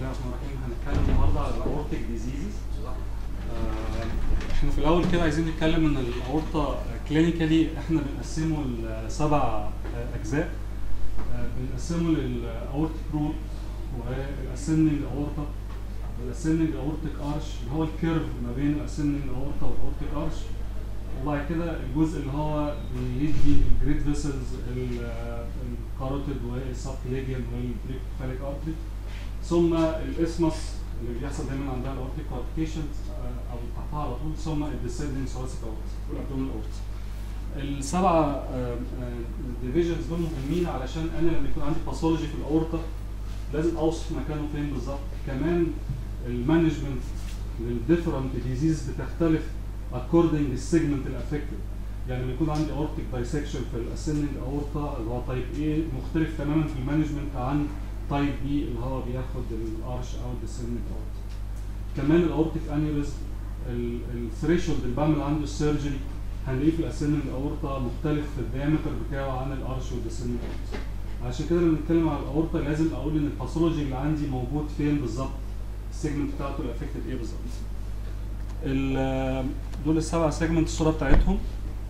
الله الرحمن الرحيم هنتكلم النهارده على الاورتيك ديزيزز احنا في الاول كده عايزين نتكلم ان الاورطه كلينيكالي احنا بنقسمه لسبع اجزاء آه، بنقسمه للاورتيك رول والاسندنج اورطه والاسندنج اورتيك ارش اللي هو الكيرف ما بين الاسندنج اورطه والاورتيك ارش وبعد كده الجزء اللي هو بيدي الجريد فيسلز الكاروتيد والسبكليجيال والبريكفاليك ارتري ثم الاسمس اللي بيحصل دايما عندها الاورتيك كوارتيكيشن او تحتها على طول ثم الديسندنج ثوراسيك اورت والابدومين اورت السبعه ديفيجنز دول مهمين علشان انا لما يكون عندي باثولوجي في الاورطه لازم اوصف مكانه فين بالظبط كمان المانجمنت للديفرنت ديزيز بتختلف according للسيجمنت الافكتد يعني لما يكون عندي اورتيك دايسكشن في الاسندنج اورطه اللي هو تايب ايه مختلف تماما في المانجمنت عن تايب بي اللي هو بياخد الارش او الديسندنج اورطه كمان الاورتيك انيوريزم الثريشولد اللي بعمل عنده السيرجري هنلاقيه في الاسندنج اورطه مختلف في الديامتر بتاعه عن الارش والديسندنج اورطه عشان كده لما نتكلم على الاورطه لازم اقول ان الباثولوجي اللي عندي موجود فين بالظبط السيجمنت بتاعته الافكتد ايه بالظبط ال- دول السبع سيجمنت الصوره بتاعتهم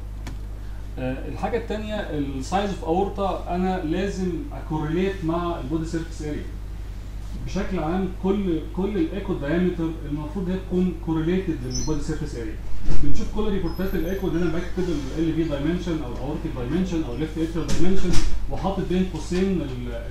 آه، الحاجه الثانيه السايز اوف اورطه انا لازم اكوريليت مع البودي سيرفيس اريا بشكل عام كل كل الايكو دايمتر المفروض هي تكون كوريليتد للبودي سيرفيس اريا بنشوف كل ريبورتات الايكو دي انا بكتب ال في دايمنشن او الاورتيك دايمنشن او الليفت اتريال دايمنشن وحاطط بين قوسين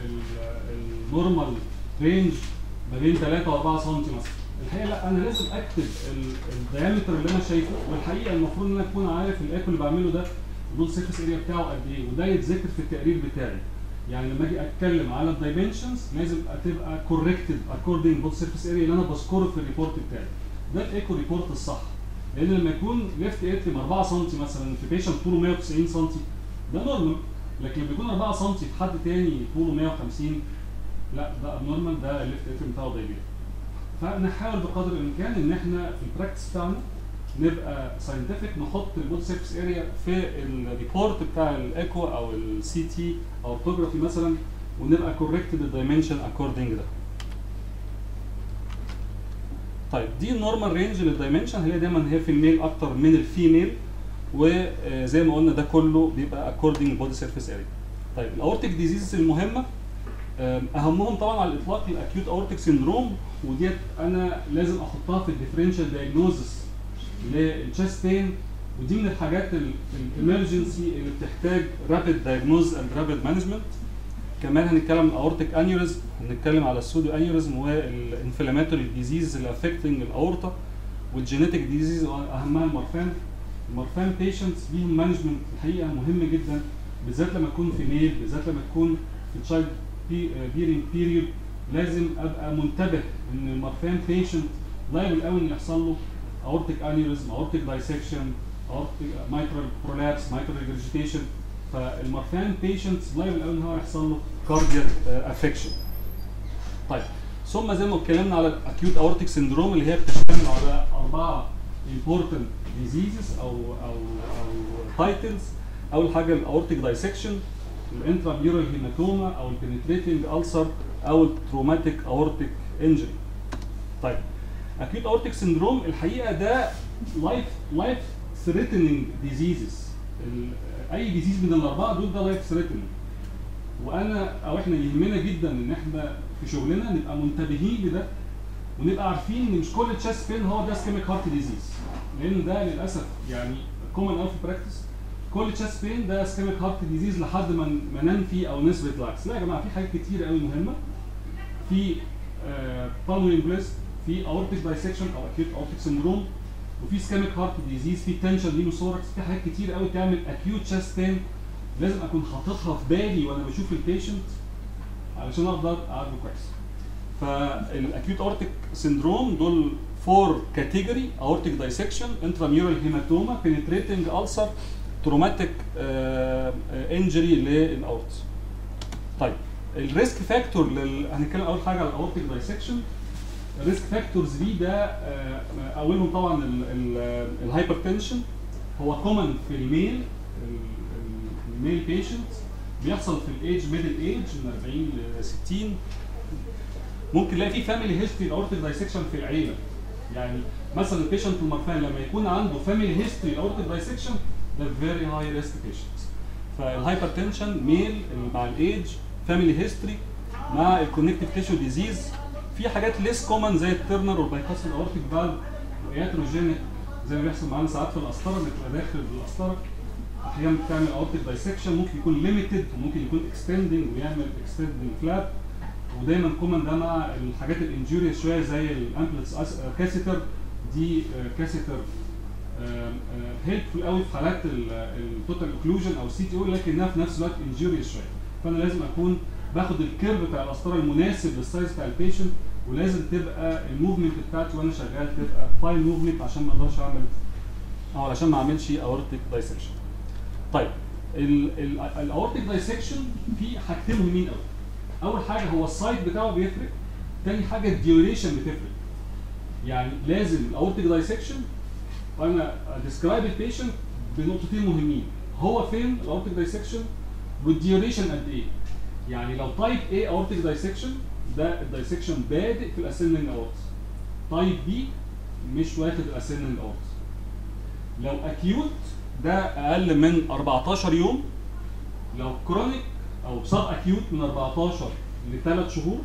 النورمال رينج ما بين 3 و4 سم مثلا الحقيقه لا انا لازم اكتب الدايمتر اللي انا شايفه والحقيقه المفروض ان انا اكون عارف الايكو اللي بعمله ده البودي سيرفيس اريا بتاعه قد ايه وده يتذكر في التقرير بتاعي يعني لما اجي اتكلم على الدايمنشنز لازم تبقى كوركتد اكوردنج بودي سيرفيس اريا اللي انا بذكره في الريبورت بتاعي ده الايكو ريبورت الصح لان لما يكون ليفت اتريم 4 سم مثلا في بيشنت طوله 190 سم ده نورمال لكن لما يكون 4 سم في حد تاني طوله 150 لا ده ابنورمال ده الليفت اتريم بتاعه ضيق فنحاول بقدر الامكان ان احنا في البراكتس بتاعنا نبقى ساينتفك نحط البودي سيرفيس اريا في الريبورت بتاع الايكو او السي تي او التوجرافي مثلا ونبقى كوركتد الدايمنشن اكوردنج ده طيب دي النورمال رينج للدايمنشن هي دايما هي في الميل اكتر من الفيميل وزي ما قلنا ده كله بيبقى اكوردنج بودي سيرفيس اريا طيب الاورتيك ديزيز المهمه اهمهم طبعا على الاطلاق الاكيوت اورتيك سيندروم وديت انا لازم احطها في الديفرنشال دايجنوزس للتشست بين ودي من الحاجات الامرجنسي اللي بتحتاج رابيد دايجنوز اند رابيد مانجمنت كمان هنتكلم عن الاورتيك انيوريزم هنتكلم على السودو انيوريزم والانفلاماتوري ديزيز اللي افكتنج الاورطه والجينيتك ديزيز واهمها المورفان المورفان بيشنتس ليهم مانجمنت الحقيقه مهم جدا بالذات لما تكون في ميل بالذات لما تكون في تشايلد بيرنج بيريود لازم ابقى منتبه ان المورفان بيشنت لايبل قوي ان يحصل له اورتيك انيوريزم اورتيك دايسكشن اورتيك مايترال برولابس مايترال ريجريتيشن فالمورفان بيشنتس لايبل قوي ان هو يحصل له كاردياك افكشن طيب ثم زي ما اتكلمنا على الاكيوت اورتيك سيندروم اللي هي بتشتمل على اربعه important diseases او او او تايتلز اول حاجه الاورتيك دايسكشن الانتراميورال هيماتوما او البنتريتنج السر او التروماتيك اورتيك انجري طيب اكيوت اورتيك سيندروم الحقيقه ده لايف لايف ثريتنينج ديزيزز اي ديزيز من الاربعه دول ده لايف ثريتنينج وانا او احنا يهمنا جدا ان احنا في شغلنا نبقى منتبهين لده ونبقى عارفين ان مش كل تشست بين هو ده سكيميك هارت ديزيز لان ده للاسف يعني كومن قوي في براكتس كل تشست بين ده سكيميك هارت ديزيز لحد ما ما ننفي او نثبت العكس لا يا جماعه في حاجات كتير قوي مهمه في بالمونري امبليس في اورتيك دايسكشن او اكيوت اورتيك سندروم وفي سكيميك هارت ديزيز في تنشن لينوثوركس في حاجات كتير قوي تعمل اكيوت تشست بين لازم اكون حاططها في بالي وانا بشوف البيشنت علشان اقدر اعالجه كويس فالاكيوت اورتيك سندروم دول فور كاتيجوري اورتيك دايسكشن انتراميورال هيماتوما بنتريتنج السر تروماتيك انجري للاورت طيب الريسك فاكتور لل... هنتكلم اول حاجه على الاورتيك دايسكشن الريسك فاكتورز دي ده آه، اولهم طبعا الهايبرتنشن هو كومن في الميل ال- ال- الميل بيشنت بيحصل في الايج ميدل ايج من 40 ل 60 ممكن نلاقي في فاميلي هيستوري الاورتيك دايسكشن في العيله يعني مثلا البيشنت المرفان لما يكون عنده فاميلي هيستوري الاورتيك دايسكشن ده فيري هاي ريسك بيشنت فالهايبرتنشن ميل مع الايدج فاميلي هيستوري مع الكونكتيف تيشو ديزيز في حاجات ليس كومن زي الترنر والبايكاس الاورتيك فالف وياتروجينيك زي ما بيحصل معانا ساعات في القسطره بتبقى داخل القسطره احيانا بتعمل اورتيك دايسكشن ممكن يكون ليميتد وممكن يكون اكستندنج ويعمل اكستندنج فلاب ودايما كومن ده مع الحاجات الانجوريوس شويه زي الامبلتس كاسيتر دي كاسيتر هيلبفول قوي في حالات التوتال اوكلوجن او السي تي او لكنها في نفس الوقت انجوريوس شويه فانا لازم اكون باخد الكيرف بتاع القسطره المناسب للسايز بتاع البيشنت ولازم تبقى الموفمنت بتاعتي وانا شغال تبقى فاين موفمنت عشان ما اقدرش اعمل او علشان ما اعملش اورتيك دايسكشن. طيب الاورتيك دايسكشن في حاجتين مهمين قوي. اول حاجه هو السايد بتاعه بيفرق تاني حاجه الديوريشن بتفرق. يعني لازم الاورتيك دايسكشن وانا ديسكرايب البيشنت بنقطتين مهمين هو فين الاورتيك دايسكشن والديوريشن قد ايه يعني لو تايب A اورتيك دايسكشن ده الدايسكشن بادئ في الاسندنج اورتس تايب بي مش واخد الاسندنج اورتس لو اكيوت ده اقل من 14 يوم لو كرونيك او سب اكيوت من 14 ل 3 شهور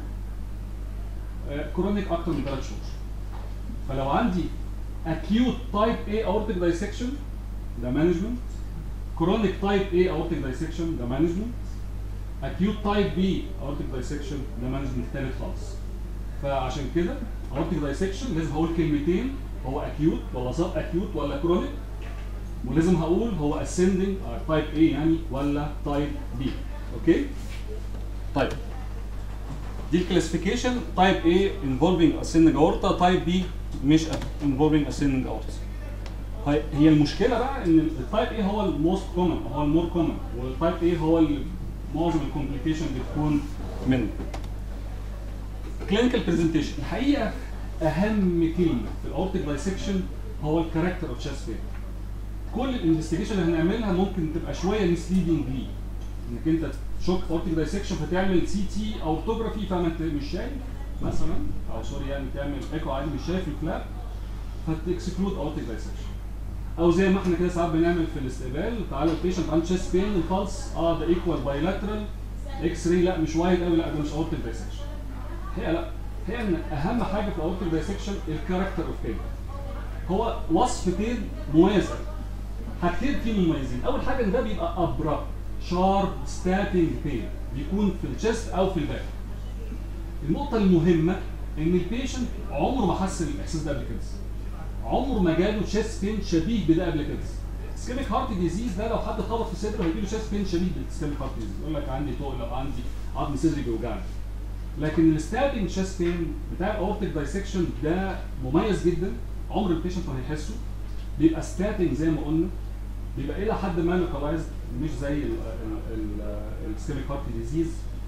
كرونيك اكتر من 3 شهور فلو عندي acute type A aortic dissection ده management chronic type A aortic dissection ده management acute type B aortic dissection ده management تالت خالص فعشان كده aortic dissection لازم هقول كلمتين هو acute ولا sub acute ولا chronic ولازم هقول هو ascending uh, type A يعني ولا type B اوكي طيب دي الكلاسيفيكيشن تايب A involving ascending aorta تايب B مش involving ascending aorta هي هي المشكله بقى ان التايب A هو الموست كومن هو المور كومن والتايب A هو اللي معظم الكومبليكيشن بتكون منه كلينيكال برزنتيشن الحقيقه اهم كلمه في الاورتيك دايسكشن هو الكاركتر اوف شاست بين كل الانفستيجيشن اللي هنعملها ممكن تبقى شويه مسليدنج ليه انك انت شوك اورتيك دايسكشن فتعمل سي تي او اورتوجرافي فما انت مش شايف مثلا او سوري يعني تعمل ايكو عادي مش شايف الفلاب فتكسكلود اورتيك دايسكشن او زي ما احنا كده ساعات بنعمل في الاستقبال تعالى البيشنت عنده تشيست بين الفالس اه ده ايكوال بايلاترال اكس راي لا مش وايد قوي لا ده مش اورتيك دايسكشن هي لا هي ان اهم حاجه في الاورتيك دايسكشن الكاركتر اوف بين هو وصفتين مميزه حاجتين فيه مميزين اول حاجه ان ده بيبقى ابرا شارب ستاتنج بين بيكون في الشيست او في الباك النقطه المهمه ان البيشنت عمره ما حس الاحساس ده قبل كده عمره ما جاله تشيست بين شبيه بده قبل كده سكيميك هارت ديزيز ده لو حد خبط في صدره هيجي له تشيست بين شبيه بالسكيميك هارت ديزيز يقول لك عندي طوق لو عندي عظم صدري بيوجعني لكن الستابنج تشيست بين بتاع الاورتيك دايسكشن ده مميز جدا عمر البيشنت ما هيحسه بيبقى ستاتنج زي ما قلنا بيبقى الى حد ما لوكالايزد مش زي السكيميك هارت ديزيز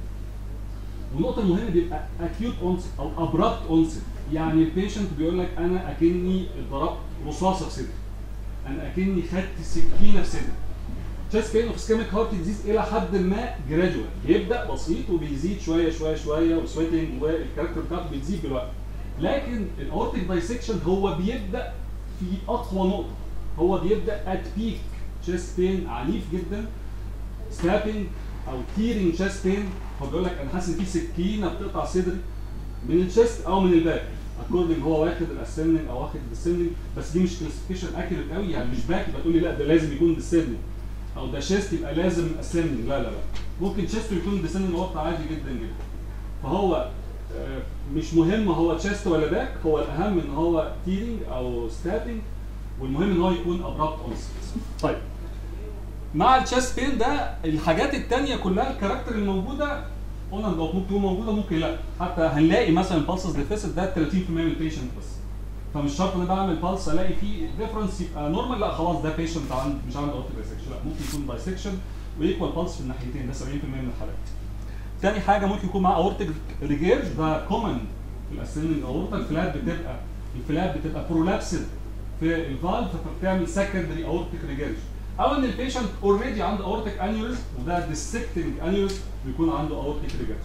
والنقطه المهمه بيبقى اكيوت اونست او ابرابت اونست يعني البيشنت بيقول لك انا اكني ضربت رصاصه في صدري انا اكني خدت سكينه في صدري تشيست بين اوف سكيميك هارت ديزيز الى حد ما جرادوال بيبدا بسيط وبيزيد شويه شويه شويه وسويتنج والكاركتر بتاعته بتزيد بالوقت لكن الاورتيك دايسكشن هو بيبدا في اقوى نقطه هو بيبدا ات بيك تشيست بين عنيف جدا سلابنج او تيرنج تشيست بين هو بيقول لك انا حاسس ان في سكينه بتقطع صدري من الشيست او من الباك اكوردنج هو واخد الاسندنج او واخد الديسندنج بس دي مش كلاسيفيكيشن اكيوريت قوي يعني مش باك يبقى تقول لي لا ده لازم يكون ديسندنج او ده شيست يبقى لازم اسندنج لا لا لا ممكن شيست يكون ديسندنج وقت عادي جدا جدا فهو آه، مش مهم هو تشيست ولا باك هو الاهم ان هو تيرنج او ستابنج والمهم ان هو يكون ابرابت اونست طيب مع التشيست بين ده الحاجات التانية كلها الكاركتر الموجودة قلنا لو ممكن تكون موجودة ممكن لا حتى هنلاقي مثلا البلسز ديفيسيت ده 30% من البيشنت بس فمش شرط ان انا بعمل بالس الاقي فيه ديفرنس يبقى نورمال لا خلاص ده بيشنت عند مش عامل اورتيك دايسكشن لا ممكن يكون دايسكشن ويكوال بالس في الناحيتين ده 70% من الحالات. تاني حاجه ممكن يكون معاه اورتيك ريجيرج ده كومن في الاسندنج اورتا الفلاب بتبقى الفلاب بتبقى برولابسد في الفالف فبتعمل سكندري اورتيك ريجيرج او ان البيشنت اوريدي عنده اورتيك انيوريزم وده ديسكتنج انيوريزم بيكون عنده اورتيك ريجيرج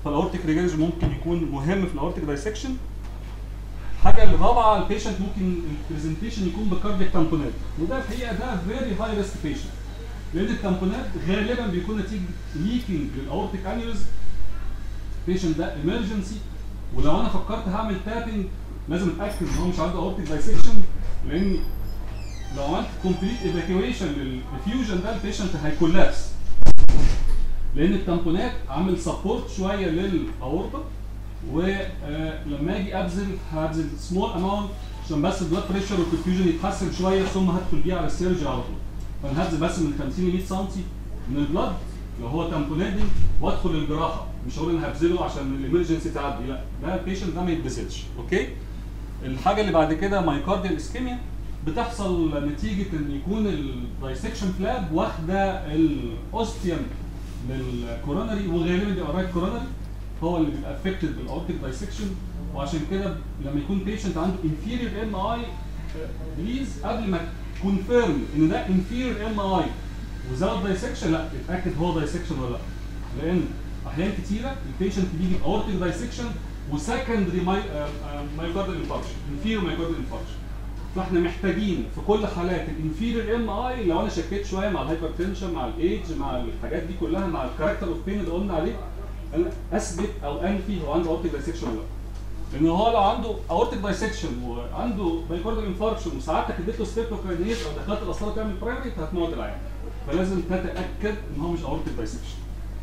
فالاورتيك ريجرج ممكن يكون مهم في الاورتيك دايسكشن الحاجه الرابعه البيشنت ممكن البرزنتيشن يكون بكاردياك تامبونات وده الحقيقه ده فيري هاي ريسك بيشنت لان التامبونات غالبا بيكون نتيجه ليكينج للاورتيك انيوريزم البيشنت ده ايمرجنسي ولو انا فكرت هعمل تابنج لازم اتاكد ان هو مش عنده اورتيك دايسكشن لان لو عملت كومبليت ايفاكيويشن للفيوجن ده البيشنت هيكولابس لان التامبونات عامل سبورت شويه للاورطه ولما اجي ابذل هبذل سمول اماونت عشان بس البلاد بريشر والبرفيوجن يتحسن شويه ثم هدخل بيه على السيرجي على طول فانا هبذل بس من 50 ل 100 سم من البلاد لو هو تامبونادنج وادخل الجراحه مش هقول انا هبذله عشان الامرجنسي تعدي لا ده البيشنت ده ما يتبذلش اوكي الحاجه اللي بعد كده مايكارديال اسكيميا بتحصل نتيجه ان يكون الدايسكشن فلاب واخده الاوستيوم للكورونري وغالبا بيبقى رايت كورونري هو اللي بيبقى افكتد بالاورتيك دايسكشن وعشان كده لما يكون بيشنت عنده انفيريور ام اي بليز قبل ما كونفيرم ان ده انفيريور ام اي وزود دايسكشن لا اتاكد هو دايسكشن ولا لا لان احيان كتيره البيشنت بيجي باورتيك دايسكشن وسكندري مايوكاردال انفاركشن انفيريور مايوكاردال انفاركشن فاحنا محتاجين في كل حالات الانفيريور ام اي لو انا شكيت شويه مع الهايبرتنشن مع الايدج مع الحاجات دي كلها مع الكاركتر اوف بين اللي قلنا عليه انا اثبت او انفي هو عنده اورتيك دايسكشن ولا لا لان هو لو عنده اورتيك دايسكشن وعنده مايكاردال انفاركشن وساعتك اديته ستيبتوكاينيز او دخلت الاسرار تعمل برايمري هتموت العيان فلازم تتاكد ان هو مش اورتيك دايسكشن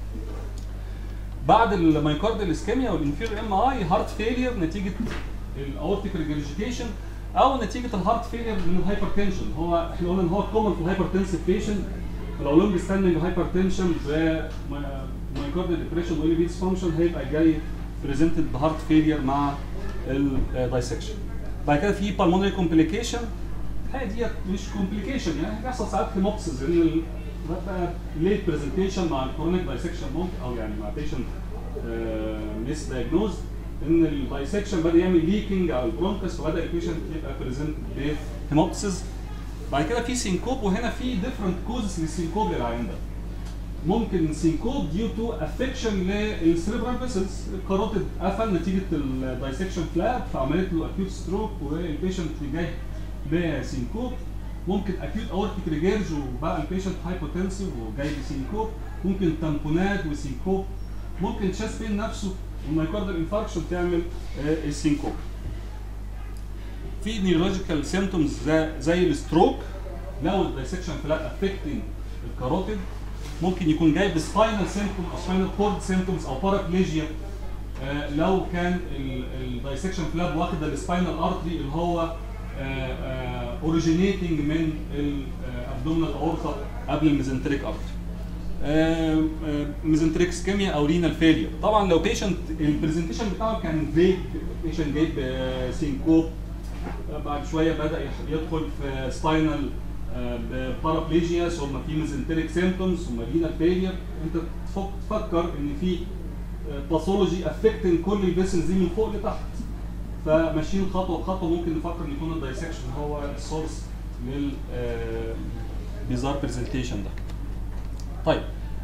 بعد المايكاردال اسكيميا والانفيريور ام اي هارت فيلير نتيجه الاورتيك ريجريجيتيشن او نتيجه الهارت فيلير من الهايبرتنشن هو احنا قلنا ان هو كومن في الهايبرتنسيف بيشنت لو لونج ستاندنج هايبرتنشن مايكاردال ديبريشن وايلي فيتس فانكشن هيبقى جاي بريزنتد بهارت فيلير مع الدايسكشن بعد كده في بالمونري كومبليكيشن الحقيقه ديت مش كومبليكيشن يعني بيحصل ساعات هيموبسيس لان بقى ليت برزنتيشن مع الكرونيك دايسكشن ممكن او يعني مع بيشنت ميس دايجنوز ان الدايسكشن بدا يعمل ليكينج على البرونكس وبدا البيشنت يبقى بريزنت بهيموبسيس بعد كده في سينكوب وهنا في ديفرنت كوزز للسينكوب للعيان ده ممكن سينكوب ديو تو افكشن للسيريبرال فيسلز الكاروتيد قفل نتيجه الدايسكشن فلاب فعملت له اكيوت ستروك والبيشنت جاي بسينكوب ممكن اكيوت اورتيك ريجيرج وبقى البيشنت هايبوتنسيف وجاي بسينكوب ممكن تامبونات وسينكوب ممكن تشاست بين نفسه والمايكاردال انفاركشن تعمل آه السينكوب في نيورولوجيكال سيمتومز زي, زي الستروك لو الدايسكشن فلاب افكتنج الكاروتيد ممكن يكون جاي بسباينال سيمتوم او سباينال كورد سيمتومز او بارابليجيا آه لو كان الدايسكشن فلاب واخد السباينال ارتري اللي هو اوريجينيتنج من الابدومينال اورثا قبل الميزنتريك ارتري ميزنتريك سكيميا او رينال فيلير طبعا لو بيشنت البرزنتيشن بتاعه كان فيج بيشنت جايب سينكوب بعد شويه بدا يدخل في سباينال بارابليجيا ثم في ميزنتريك سيمتومز ثم رينال فيلير انت تفكر ان في باثولوجي افكتنج كل الفيسلز دي من فوق لتحت فماشيين خطوه بخطوه ممكن نفكر ان يكون الدايسكشن هو السورس لل بيزار برزنتيشن ده طيب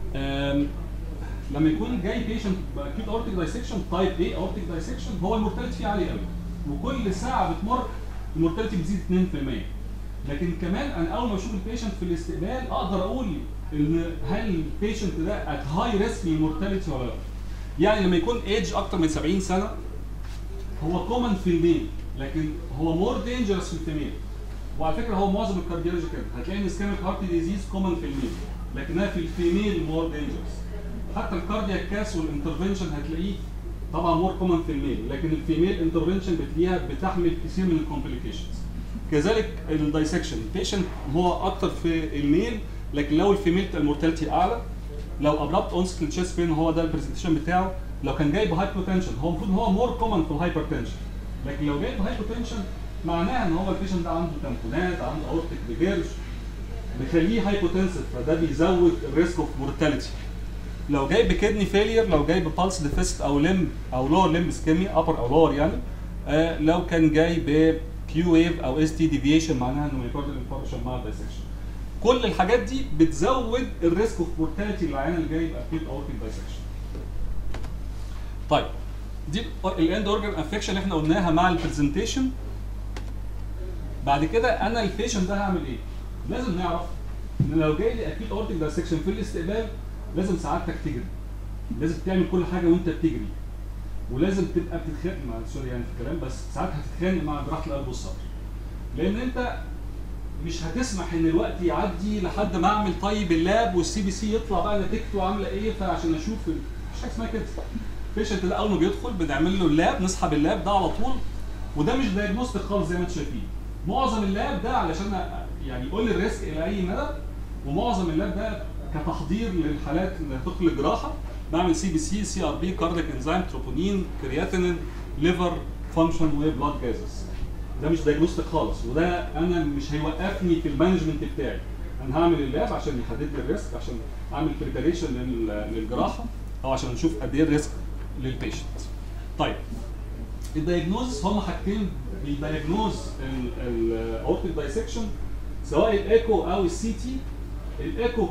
لما يكون جاي بيشنت باكيوت اورتيك دايسكشن تايب ايه اورتيك دايسكشن هو المورتاليتي فيه عالي قوي وكل ساعه بتمر المورتاليتي بتزيد 2% لكن كمان انا اول ما اشوف البيشنت في الاستقبال اقدر اقول ان هل البيشنت ده ات هاي ريسك للمورتاليتي ولا لا يعني لما يكون ايج اكتر من 70 سنه هو كومن في الميل لكن هو مور دينجرس في الفيميل وعلى فكره هو معظم الكارديولوجي كده هتلاقي ان اسكيميك هارت ديزيز كومن في الميل لكنها في الفيميل مور دينجرس حتى الكاردياك كاس والانترفنشن هتلاقيه طبعا مور كومن في الميل لكن الفيميل انترفنشن بتلاقيها بتحمل كثير من الكومبليكيشنز كذلك الدايسكشن البيشنت هو اكتر في الميل لكن لو الفيميل المورتاليتي اعلى لو ابربت اونست التشيست بين هو ده البرزنتيشن بتاعه لو كان جاي بهايبوتنشن هو المفروض هو مور كومن في الهايبرتنشن لكن لو جاي بهايبوتنشن معناها ان هو البيشنت ده عنده تامبونات عنده اورتيك ريجيرج بيخليه هايبوتنسيف فده بيزود الريسك اوف مورتاليتي لو جاي بكدني فيلير لو جاي ببالس ديفيست او لم او لور لمب سكيمي ابر او لور يعني آه لو كان جاي بكيو ويف او اس تي ديفيشن معناها انه مايكاردال انفاركشن مع الدايسكشن كل الحاجات دي بتزود الريسك اوف مورتاليتي للعيان اللي جاي باكيوت اورتيك دايسكشن طيب دي الاند اورجن افكشن اللي احنا قلناها مع البرزنتيشن بعد كده انا البيشنت ده هعمل ايه؟ لازم نعرف ان لو جاي لي اكيد اورتيك دايسكشن في الاستقبال لازم سعادتك تجري لازم تعمل كل حاجه وانت بتجري ولازم تبقى بتتخانق مع سوري يعني في الكلام بس ساعات هتتخانق مع جراحه القلب والصدر لان انت مش هتسمح ان الوقت يعدي لحد ما اعمل طيب اللاب والسي بي سي يطلع بقى نتيجته عامله ايه فعشان اشوف ال- مش حاجه اسمها كده البيشنت ده اول ما بيدخل بنعمل له اللاب نسحب اللاب ده على طول وده مش دايجنوستيك خالص زي ما انتم شايفين معظم اللاب ده علشان أ- يعني يقول لي الريسك الى اي مدى ومعظم اللاب ده كتحضير للحالات اللي هتدخل الجراحه بعمل سي بي سي سي ار بي كاردياك انزيم تروبونين كرياتينين ليفر فانكشن وبلاد جازز ده مش دايجنوستيك خالص وده انا مش هيوقفني في المانجمنت بتاعي انا هعمل اللاب عشان يحدد لي الريسك عشان اعمل بريباريشن للجراحه او عشان نشوف قد ايه الريسك للبيشنت طيب الدايجنوز هم حاجتين بيدايجنوز الاورتيك دايسكشن سواء الايكو او السي تي الايكو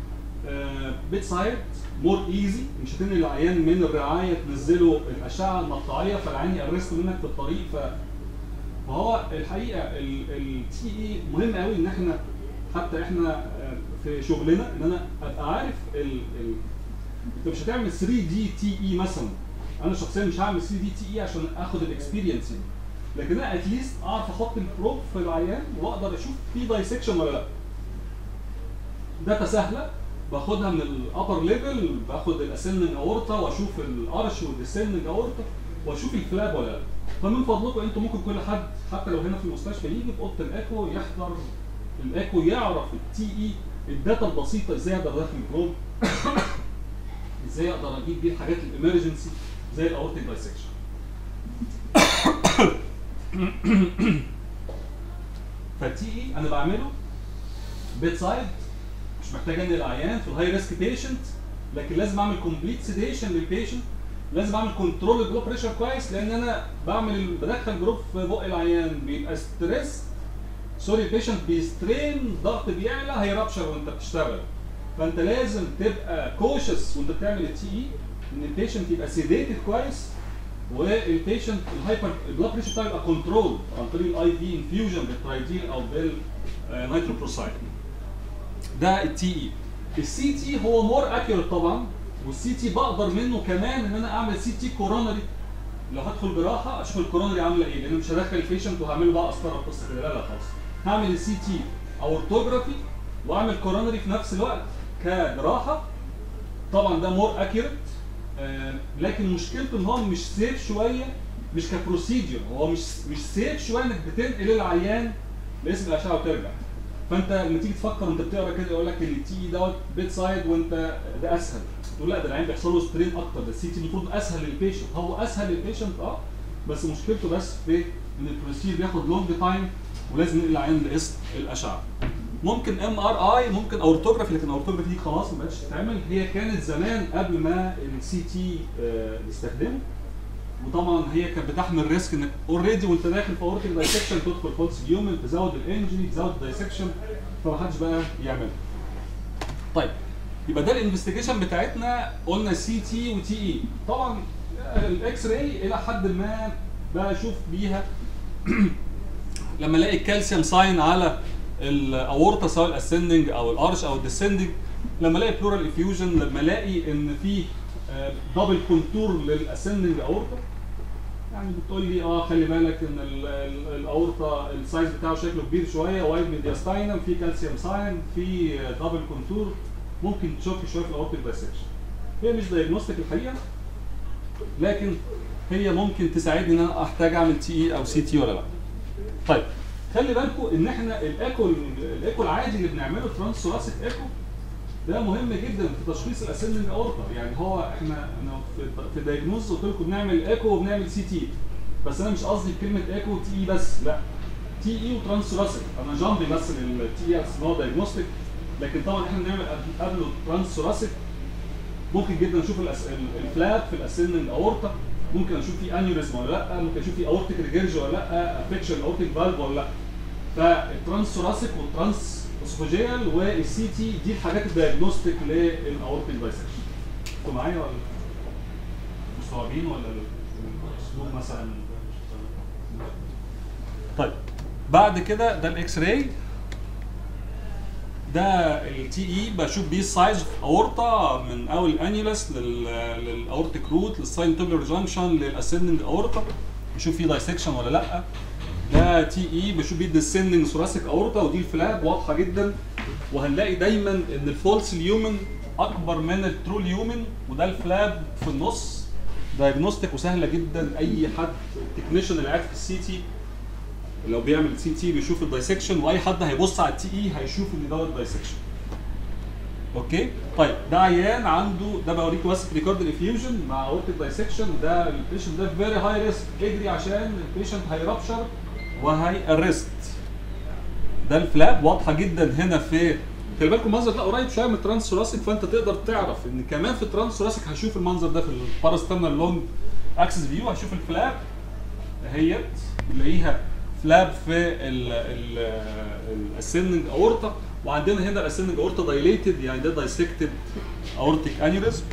بيت سايد مور ايزي مش هتنقل العيان من الرعايه تنزله الاشعه المقطعيه فالعيان يقرصه منك في الطريق ف فهو الحقيقه التي اي مهم قوي ان احنا حتى احنا آه، في شغلنا ان انا ابقى عارف ال ال انت مش هتعمل 3 دي تي اي مثلا انا شخصيا مش هعمل 3 دي تي اي عشان اخد الاكسبيرينس دي لكن انا اتليست اعرف احط البروب في العيان واقدر اشوف في دايسكشن ولا لا داتا سهله باخدها من الابر ليفل باخد الاسندنج اورتا واشوف الارش والديسندنج اورتا واشوف الفلاب ولا لا فمن فضلكم انتوا ممكن كل حد حتى لو هنا في المستشفى يجي في اوضه الايكو يحضر الايكو يعرف التي اي الداتا البسيطه ازاي اقدر ادخل البروب ازاي اقدر اجيب بيه الحاجات الامرجنسي زي الاورتيك دايسكشن فالتي اي انا بعمله بيت سايد مش محتاج انقل العيان في الهاي ريسك بيشنت لكن لازم اعمل كومبليت سيديشن للبيشنت لازم اعمل كنترول البلو بريشر كويس لان انا بعمل بدخل جروب في بق العيان بيبقى ستريس سوري البيشنت بيسترين ضغط بيعلى هيرابشر وانت بتشتغل فانت لازم تبقى كوشس وانت بتعمل التي اي ان البيشنت يبقى سيديتد كويس والبيشنت الهايبر البلاد بريشر بتاعه يبقى كنترول عن طريق الاي في انفيوجن بالترايدين او بالنيتروبروسايد ده التي اي السي تي هو مور اكيوريت طبعا والسي تي بقدر منه كمان ان انا اعمل سي تي كورونري لو هدخل جراحه اشوف الكورونري عامله ايه لان مش هدخل البيشنت وهعمله بقى قسطره قصه كده لا لا خالص هعمل السي تي اورتوجرافي واعمل كورونري في نفس الوقت كجراحه طبعا ده مور اكيوريت آه لكن مشكلته ان هو مش سيف شويه مش كبروسيجر هو مش مش سيف شويه انك بتنقل العيان لاسم الاشعه وترجع فانت لما تيجي تفكر وانت بتقرا كده يقول لك ان التي دوت بيت سايد وانت ده اسهل تقول لا ده العين بيحصل له سترين اكتر ده السي تي المفروض اسهل للبيشنت هو اسهل للبيشنت اه بس مشكلته بس في ان البروسيجر بياخد لونج تايم ولازم ننقل العين لاسم الاشعه ممكن ام ار اي ممكن اورتوجرافي لكن اورتوجرافي دي خلاص ما بقتش تتعمل هي كانت زمان قبل ما السي تي يستخدمه وطبعا هي كانت بتحمل ريسك انك اوريدي وانت داخل في اورتيك دايسكشن تدخل فولس هيومن تزود الانجري تزود الدايسكشن فمحدش بقى يعملها. طيب يبقى ده الانفستيجيشن بتاعتنا قلنا سي تي وتي اي طبعا الاكس راي الى حد ما بشوف بيها لما الاقي الكالسيوم ساين على الاورطه سواء الاسندنج او الارش او الديسندنج لما الاقي بلورال افيوجن لما الاقي ان في دبل كونتور للاسندنج اورطه يعني بتقول لي اه خلي بالك ان ال- ال- الاورطه السايز بتاعه شكله كبير شويه وايد ميدياستاينم في كالسيوم ساين في دبل كونتور ممكن تشك شويه في الاورتيك دايسكشن هي مش دايجنوستيك الحقيقه لكن هي ممكن تساعدني ان انا احتاج اعمل تي اي او سي تي ولا لا طيب خلي بالكم ان احنا الايكو الايكو العادي اللي بنعمله ترانس ثوراسيك ايكو ده مهم جدا في تشخيص الاسندنج اورتا يعني هو احنا انا في في دايجنوز قلت لكم بنعمل ايكو وبنعمل سي تي بس انا مش قصدي كلمه ايكو تي اي بس لا تي اي وترانس ثوراسيك انا جامبي بس التي اي هو دايجنوستيك لكن طبعا احنا بنعمل قبل- قبله ترانس ثوراسيك ممكن جدا اشوف الأس... ال- الفلاب في الاسندنج اورتا ممكن اشوف في انيوريزم ولا لا ممكن اشوف في اورتيك ريجيرج ولا لا افكشن اورتيك فالف ولا لا فالترانس ثوراسيك والترانس اسوفوجيال والسي تي دي الحاجات الدايجنوستيك للاورتيك دايسكشن انتوا معايا ولا مستوعبين ولا الاسلوب مثلا طيب بعد كده ده الاكس راي ده التي اي بشوف بيه السايز اورطه من اول الانيولس للاورتيك روت للساين توبلر جانكشن للاسندنج اورطه بشوف فيه دايسكشن ولا لا ده تي اي بشوف بيه الديسندنج ثوراسيك اورطه ودي الفلاب واضحه جدا وهنلاقي دايما ان الفولس اليومن اكبر من الترو اليومن وده الفلاب في النص دايجنوستيك وسهله جدا اي حد التكنيشن اللي قاعد في السي تي لو بيعمل سي تي بيشوف الدايسكشن واي حد هيبص على التي اي هيشوف ان دوت دايسكشن اوكي طيب ده عيان عنده ده بوريكم بس ريكورد الافيوجن مع اورتيك دايسكشن ده البيشنت ده فيري هاي ريسك اجري عشان البيشنت هيرابشر وهي ارست ده الفلاب واضحه جدا هنا في خلي بالكم المنظر ده قريب شويه من الترانس ثوراسيك فانت تقدر تعرف ان كمان في الترانس ثوراسيك هشوف المنظر ده في الباراسترنال لونج اكسس فيو هشوف الفلاب اهيت نلاقيها فلاب في الاسندنج اورتا وعندنا هنا الاسندنج اورتا دايليتد يعني ده دايسكتد اورتيك انيوريزم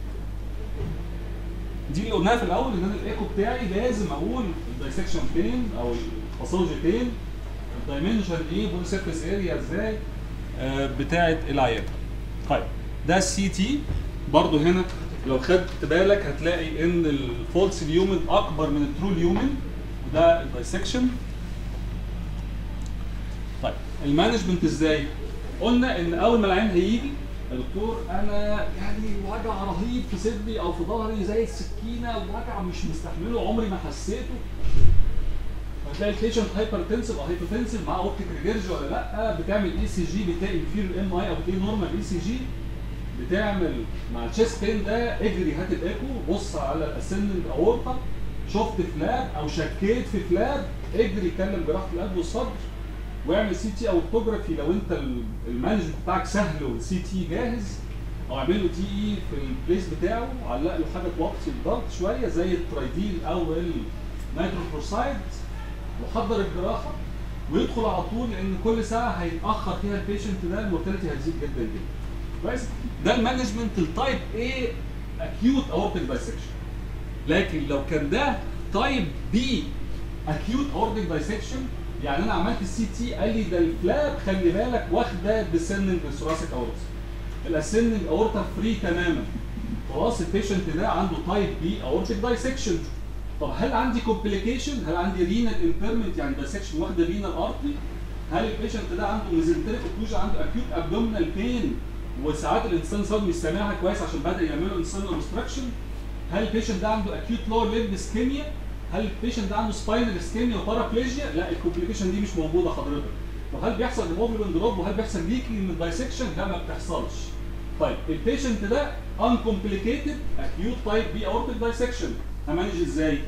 دي اللي قلناها في الاول ان انا الايكو بتاعي لازم اقول الدايسكشن فين او الباثولوجي فين الدايمنشن ايه بول سيرفيس اريا ازاي آه بتاعه العيان طيب ده السي تي برضو هنا لو خدت بالك هتلاقي ان الفولس اليومن اكبر من الترو اليومن وده الدايسكشن طيب المانجمنت ازاي؟ قلنا ان اول ما العيان هيجي يا دكتور انا يعني وجع رهيب في صدري او في ظهري زي السكينه وجع مش مستحمله عمري ما حسيته هتلاقي البيشنت هايبر تنسف او هايبوتنسف مع اوبتيك ريجرج ولا لا بتعمل اي سي جي بتلاقي انفيريور ام اي او بتلاقي نورمال اي سي جي بتعمل مع الشيست بين ده اجري هات الايكو بص على الاسندنج اورطه شفت فلاب او شكيت في فلاب اجري كلم جراحه القلب والصدر واعمل سي تي او توجرافي لو انت المانجمنت بتاعك سهل والسي تي جاهز او اعمل له تي اي في البليس بتاعه علق له حاجه توطي الضغط شويه زي الترايديل او النيتروفورسايد وحضر الجراحه ويدخل على طول لان كل ساعه هيتاخر فيها البيشنت ده المورتاليتي هتزيد جدا جدا كويس ده المانجمنت التايب ايه اكيوت اورتيك دايسكشن لكن لو كان ده تايب بي اكيوت اورتيك دايسكشن يعني انا عملت السي تي قال لي ده الفلاب خلي بالك واخده ديسندنج ثوراسيك اورتا الاسندنج اورتا فري تماما خلاص البيشنت ده عنده تايب بي اورتيك دايسكشن طب هل عندي كومبليكيشن هل عندي رينال امبيرمنت يعني دايسكشن واخده رينال ارتري هل البيشنت ده عنده ميزنتريك اوكلوجن عنده اكيوت ابدومينال بين وساعات الانسان صار مش سامعها كويس عشان بدا يعملوا انسان اوبستراكشن هل البيشنت ده عنده اكيوت لور ليمب اسكيميا هل البيشنت ده عنده سباينال اسكيميا وبارابليجيا لا الكومبليكيشن دي مش موجوده حضرتك وهل بيحصل هيموجلوبين دروب وهل بيحصل ليكي من الدايسكشن لا ما بتحصلش طيب البيشنت ده uncomplicated acute type B aortic dissection همانج ازاي؟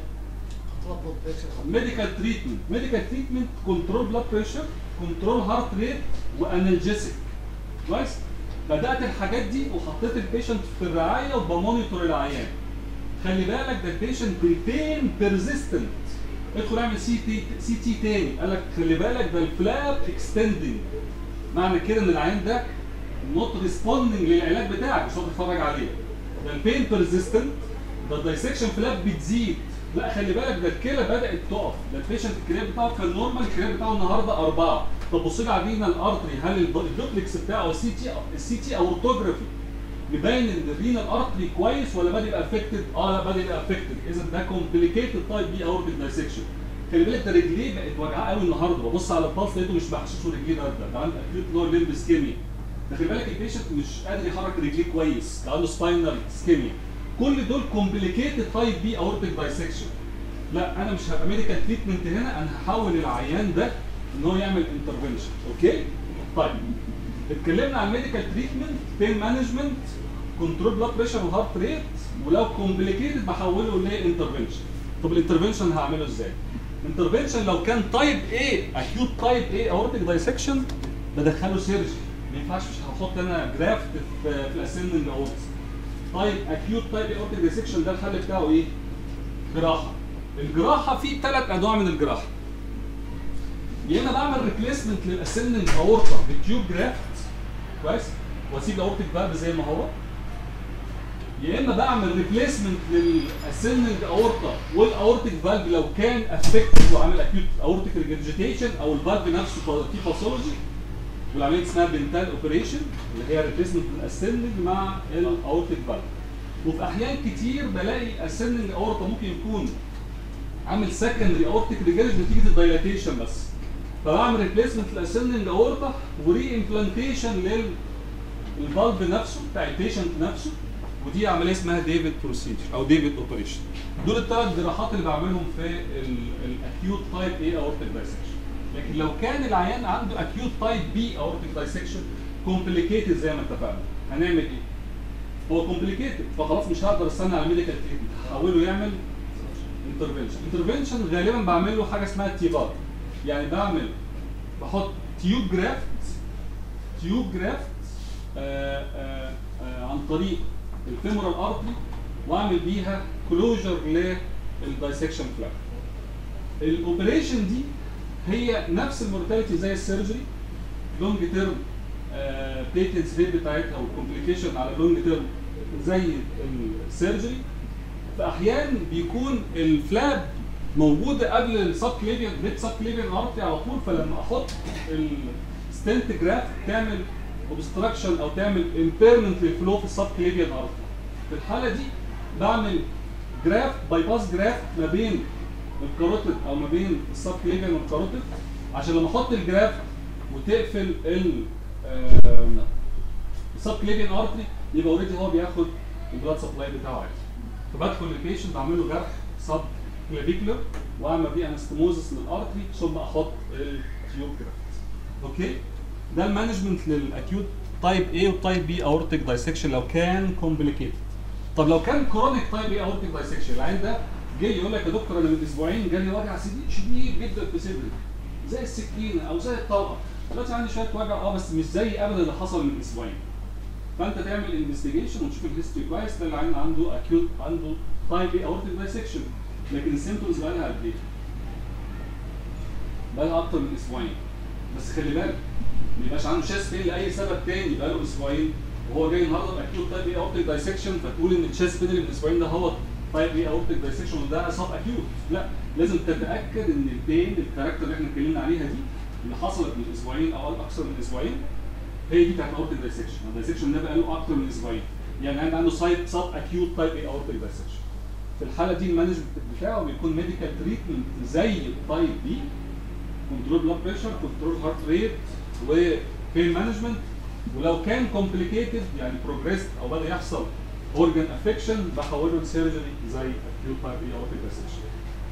ميديكال تريتمنت ميديكال تريتمنت كنترول بلاد بريشر كنترول هارت ريت وانالجيسيك كويس بدات الحاجات دي وحطيت البيشنت في الرعايه وبمونيتور العيان خلي بالك ده البيشنت بالبين بيرزيستنت ادخل اعمل سي تي سي تي تاني قال لك خلي بالك ده الفلاب اكستندنج معنى كده ان العيان ده نوت ريسبوندنج للعلاج بتاعك مش هتتفرج عليه ده البين بيرزيستنت ده الدايسكشن فلاب بتزيد لا خلي بالك ده الكلى بدات تقف ده البيشنت الكليه بتاعه كان نورمال الكليه بتاعه النهارده اربعه طب بص لي على الرينال ارتري هل الدوبلكس بتاعه السي تي السي تي او اورتوجرافي يبين ان الرينال ارتري كويس ولا بادئ يبقى افكتد؟ اه لا بادئ يبقى افكتد اذا ده كومبليكيتد تايب بي اورتيك دايسكشن خلي بالك ده رجليه بقت وجعاه قوي النهارده ببص على الباص لقيته مش محشوش رجليه ده ده عنده اكيوت لور ليمب اسكيميا ده خلي بالك البيشنت مش قادر يحرك رجليه كويس ده عنده سباينال اسكيميا كل دول كومبليكيتد تايب بي اورتيك دايسكشن لا انا مش هبقى ميديكال تريتمنت هنا انا هحول العيان ده ان هو يعمل انترفنشن اوكي طيب اتكلمنا عن ميديكال تريتمنت بين مانجمنت كنترول بلاد بريشر وهارت ريت ولو كومبليكيتد بحوله لانترفنشن طب الانترفنشن هعمله ازاي انترفنشن لو كان تايب ايه اكيوت تايب ايه اورتيك دايسكشن بدخله سيرجي ما ينفعش مش هحط انا جرافت في في الاسندنج اورت طيب اكيوت تايب ايه اورتيك دايسكشن ده الحل بتاعه ايه جراحه الجراحه في ثلاث انواع من الجراحه يا اما بعمل ريبليسمنت للاسندنج اورتا بتيوب جرافت كويس واسيب الاورتيك فالف زي ما هو يا اما بعمل ريبليسمنت للاسندنج اورتا والاورتيك فالف لو كان افكتد وعامل اكيوت اورتيك ريجرجيتيشن او الفالف نفسه في باثولوجي والعمليه اسمها بنتال اوبريشن اللي هي ريبليسمنت للاسندنج مع الاورتيك فالف وفي احيان كتير بلاقي اسندنج اورتا ممكن يكون عامل سكندري اورتيك ريجرج نتيجه الدايلاتيشن بس فبعمل ريبليسمنت للاسندنج اورتا وري امبلانتيشن للفالف نفسه بتاع البيشنت نفسه ودي عمليه اسمها ديفيد بروسيجر او ديفيد اوبريشن دول الثلاث جراحات اللي بعملهم في الاكيوت تايب اي اورتيك دايسكشن لكن لو كان العيان عنده اكيوت تايب بي اورتيك دايسكشن كومبليكيتد زي ما اتفقنا هنعمل ايه؟ هو كومبليكيتد فخلاص مش هقدر استنى على الميديكال تريتمنت هحوله يعمل انترفنشن انترفنشن غالبا بعمل له حاجه اسمها تيبار يعني بعمل بحط تيوب جرافت تيوب جرافت آآ آآ آآ عن طريق الفيمورال ارتري واعمل بيها كلوجر للدايسكشن فلاج الاوبريشن دي هي نفس المورتاليتي زي السيرجري لونج تيرم بيتنس ريت بتاعتها والكومبليكيشن على لونج تيرم زي السيرجري في احيان بيكون الفلاب موجوده قبل السب كليفيان ميد سب كليفيان ارتري على طول فلما احط الستنت جراف تعمل اوبستراكشن او تعمل امبيرمنت للفلو في السب كليفيان ارتري في الحاله دي بعمل جراف باي باس جراف ما بين الكاروتيد او ما بين السب كليفيان والكاروتيد عشان لما احط الجراف وتقفل ال السب كليفيان ارتري يبقى اوريدي هو بياخد البلاد سبلاي بتاعه عادي فبدخل البيشنت بعمل له جرح سب كلافيكولر واعمل بيه انستموزس للارتري ثم احط التيوب جرافت اوكي ده المانجمنت للاكيوت تايب A وتايب B اورتيك دايسكشن لو كان كومبليكيتد طب لو كان كرونيك تايب A اورتيك دايسكشن العين ده جاي يقول لك يا دكتور انا من اسبوعين جالي وجع شديد شديد جدا في صدري زي السكينه او زي الطلقه دلوقتي عندي شويه وجع اه بس مش زي ابدا اللي حصل من اسبوعين فانت تعمل انفستيجيشن وتشوف الهيستوري كويس ده العين عنده اكيوت عنده تايب A اورتيك دايسكشن لكن السيمتومز بقى لها قد ايه؟ بقى لها اكتر من اسبوعين بس خلي بالك ما يبقاش عنده شيست بين لاي سبب تاني بقى له اسبوعين وهو جاي النهارده باكيوت تايب اي اورتيك دايسكشن فتقول ان الشيست بين اللي من اسبوعين ده هو تايب اي اورتيك دايسكشن وده سب اكيوت لا لازم تتاكد ان البين الكاركتر اللي احنا اتكلمنا عليها دي اللي حصلت من اسبوعين او اكثر من اسبوعين هي دي بتاعت اورتيك دايسكشن الدايسكشن ده بقى له اكتر من اسبوعين يعني عنده عنده سايد سب اكيوت تايب اي اورتيك دايسكشن في الحاله دي المانجمنت بتاعه بيكون ميديكال تريتمنت زي التايب بي كنترول بلاد بريشر كنترول هارت ريت وبين مانجمنت ولو كان كومبليكيتد يعني بروجريس او بدا يحصل اورجان افكشن بحوله لسيرجري زي اكيوت تايب اي اورتيك دايسكشن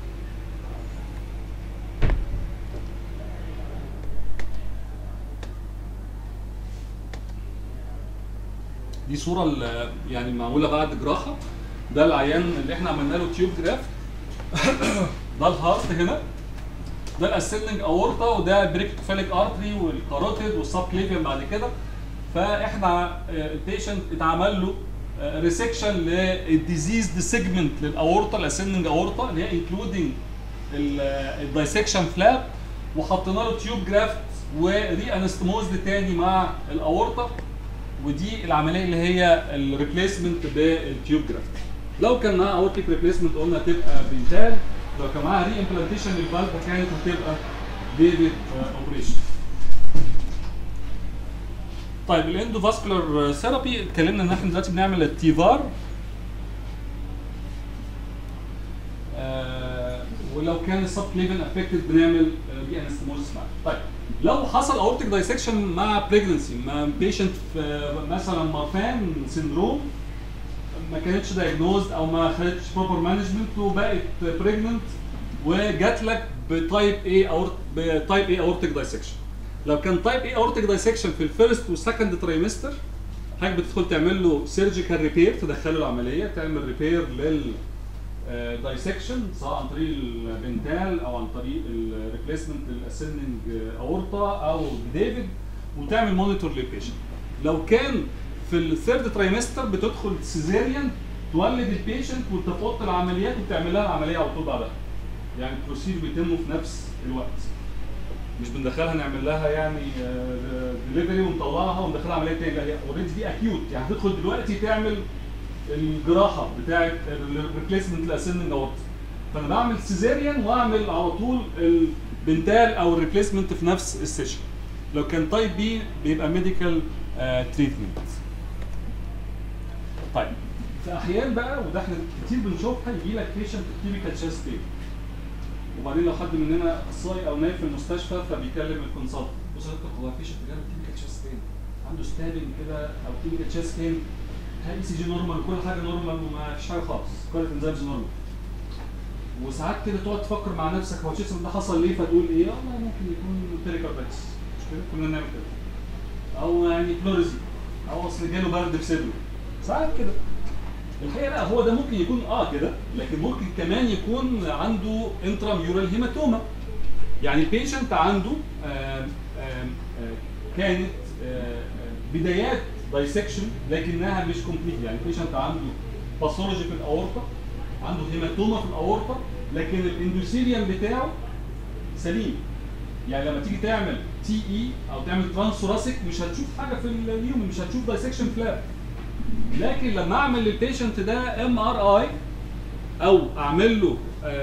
دي صوره ال- يعني معموله بعد جراحه ده العيان اللي احنا عملنا له تيوب جراف ده الهارت هنا ده الاسندنج اورتا وده البريكتوفاليك ارتري والكاروتيد والسب كليفيان بعد كده فاحنا البيشنت اتعمل له ريسكشن للديزيز سيجمنت للاورتا الاسندنج اورتا اللي هي انكلودنج الدايسكشن فلاب وحطينا له تيوب جرافت وري انستموزد تاني مع الاورتا ودي العمليه اللي هي الريبليسمنت بالتيوب جرافت لو كان معاه اورتيك ريبليسمنت قلنا تبقى بنتال لو كان معاها ري امبلانتيشن للفالف كانت هتبقى ديفيد اوبريشن طيب الاندوفاسكولار ثيرابي اتكلمنا ان احنا دلوقتي بنعمل التيفار آه ولو كان السب كليفن افكتد بنعمل ري انستموزس معاه طيب لو حصل اورتيك دايسكشن مع بريجنسي مع بيشنت في مثلا مارفان سيندروم ما كانتش دايجنوزد او ما خدتش بروبر مانجمنت وبقت بريجننت وجات لك بتايب اي او بتايب اي اورتيك دايسكشن لو كان تايب اي اورتيك دايسكشن في الفيرست والسكند ترايمستر حضرتك بتدخل تعمل له سيرجيكال ريبير تدخله العمليه تعمل ريبير لل دايسكشن سواء عن طريق البنتال او عن طريق الريبليسمنت الاسندنج اورتا او ديفيد وتعمل مونيتور للبيشنت لو كان في الثيرد ترايمستر بتدخل سيزيريان تولد البيشنت وتفوت العمليات وتعمل لها العمليه على طول بعدها يعني البروسيد بيتم في نفس الوقت مش بندخلها نعمل لها يعني دليفري ونطلعها وندخلها عمليه تاني لا هي اوريدي دي اكيوت يعني هتدخل دلوقتي تعمل الجراحه بتاعه الريبليسمنت الاسندنج اورتا فانا بعمل سيزاريان واعمل على طول البنتال او الريبليسمنت في نفس السيشن لو كان تايب بي بيبقى ميديكال تريتمنت طيب في احيان بقى وده احنا كتير بنشوفها يجي لك بيشنت تيبيكال تشيست بين وبعدين لو حد مننا اخصائي او نايم في المستشفى فبيكلم الكونسلت بص يا دكتور هو بيشنت جاله تيبيكال تشيست بين عنده ستابنج كده او تيبيكال تشيست بين اي سي جي نورمال كل حاجه نورمال وما فيش حاجه خالص كل الانزيمز نورمال وساعات كده تقعد تفكر مع نفسك هو الجسم ده حصل ليه فتقول ايه والله ممكن يكون بيريكاردايتس مش كده كلنا بنعمل كده او يعني بلوريزي او اصل جاله برد في صدره ساعات كده الحقيقه لا هو ده ممكن يكون اه كده لكن ممكن كمان يكون عنده انترا ميورال هيماتوما يعني البيشنت عنده آم آم آم كانت آه، بدايات دايسكشن لكنها مش كومبليت يعني البيشنت عنده باثولوجي في الاورطه عنده هيماتوما في الاورطه لكن الاندوثيليوم بتاعه سليم يعني لما تيجي تعمل تي اي او تعمل ترانسوراسيك مش هتشوف حاجه في اليوم مش هتشوف دايسكشن فلاب لكن لما اعمل للبيشنت ده ام ار اي او اعمل له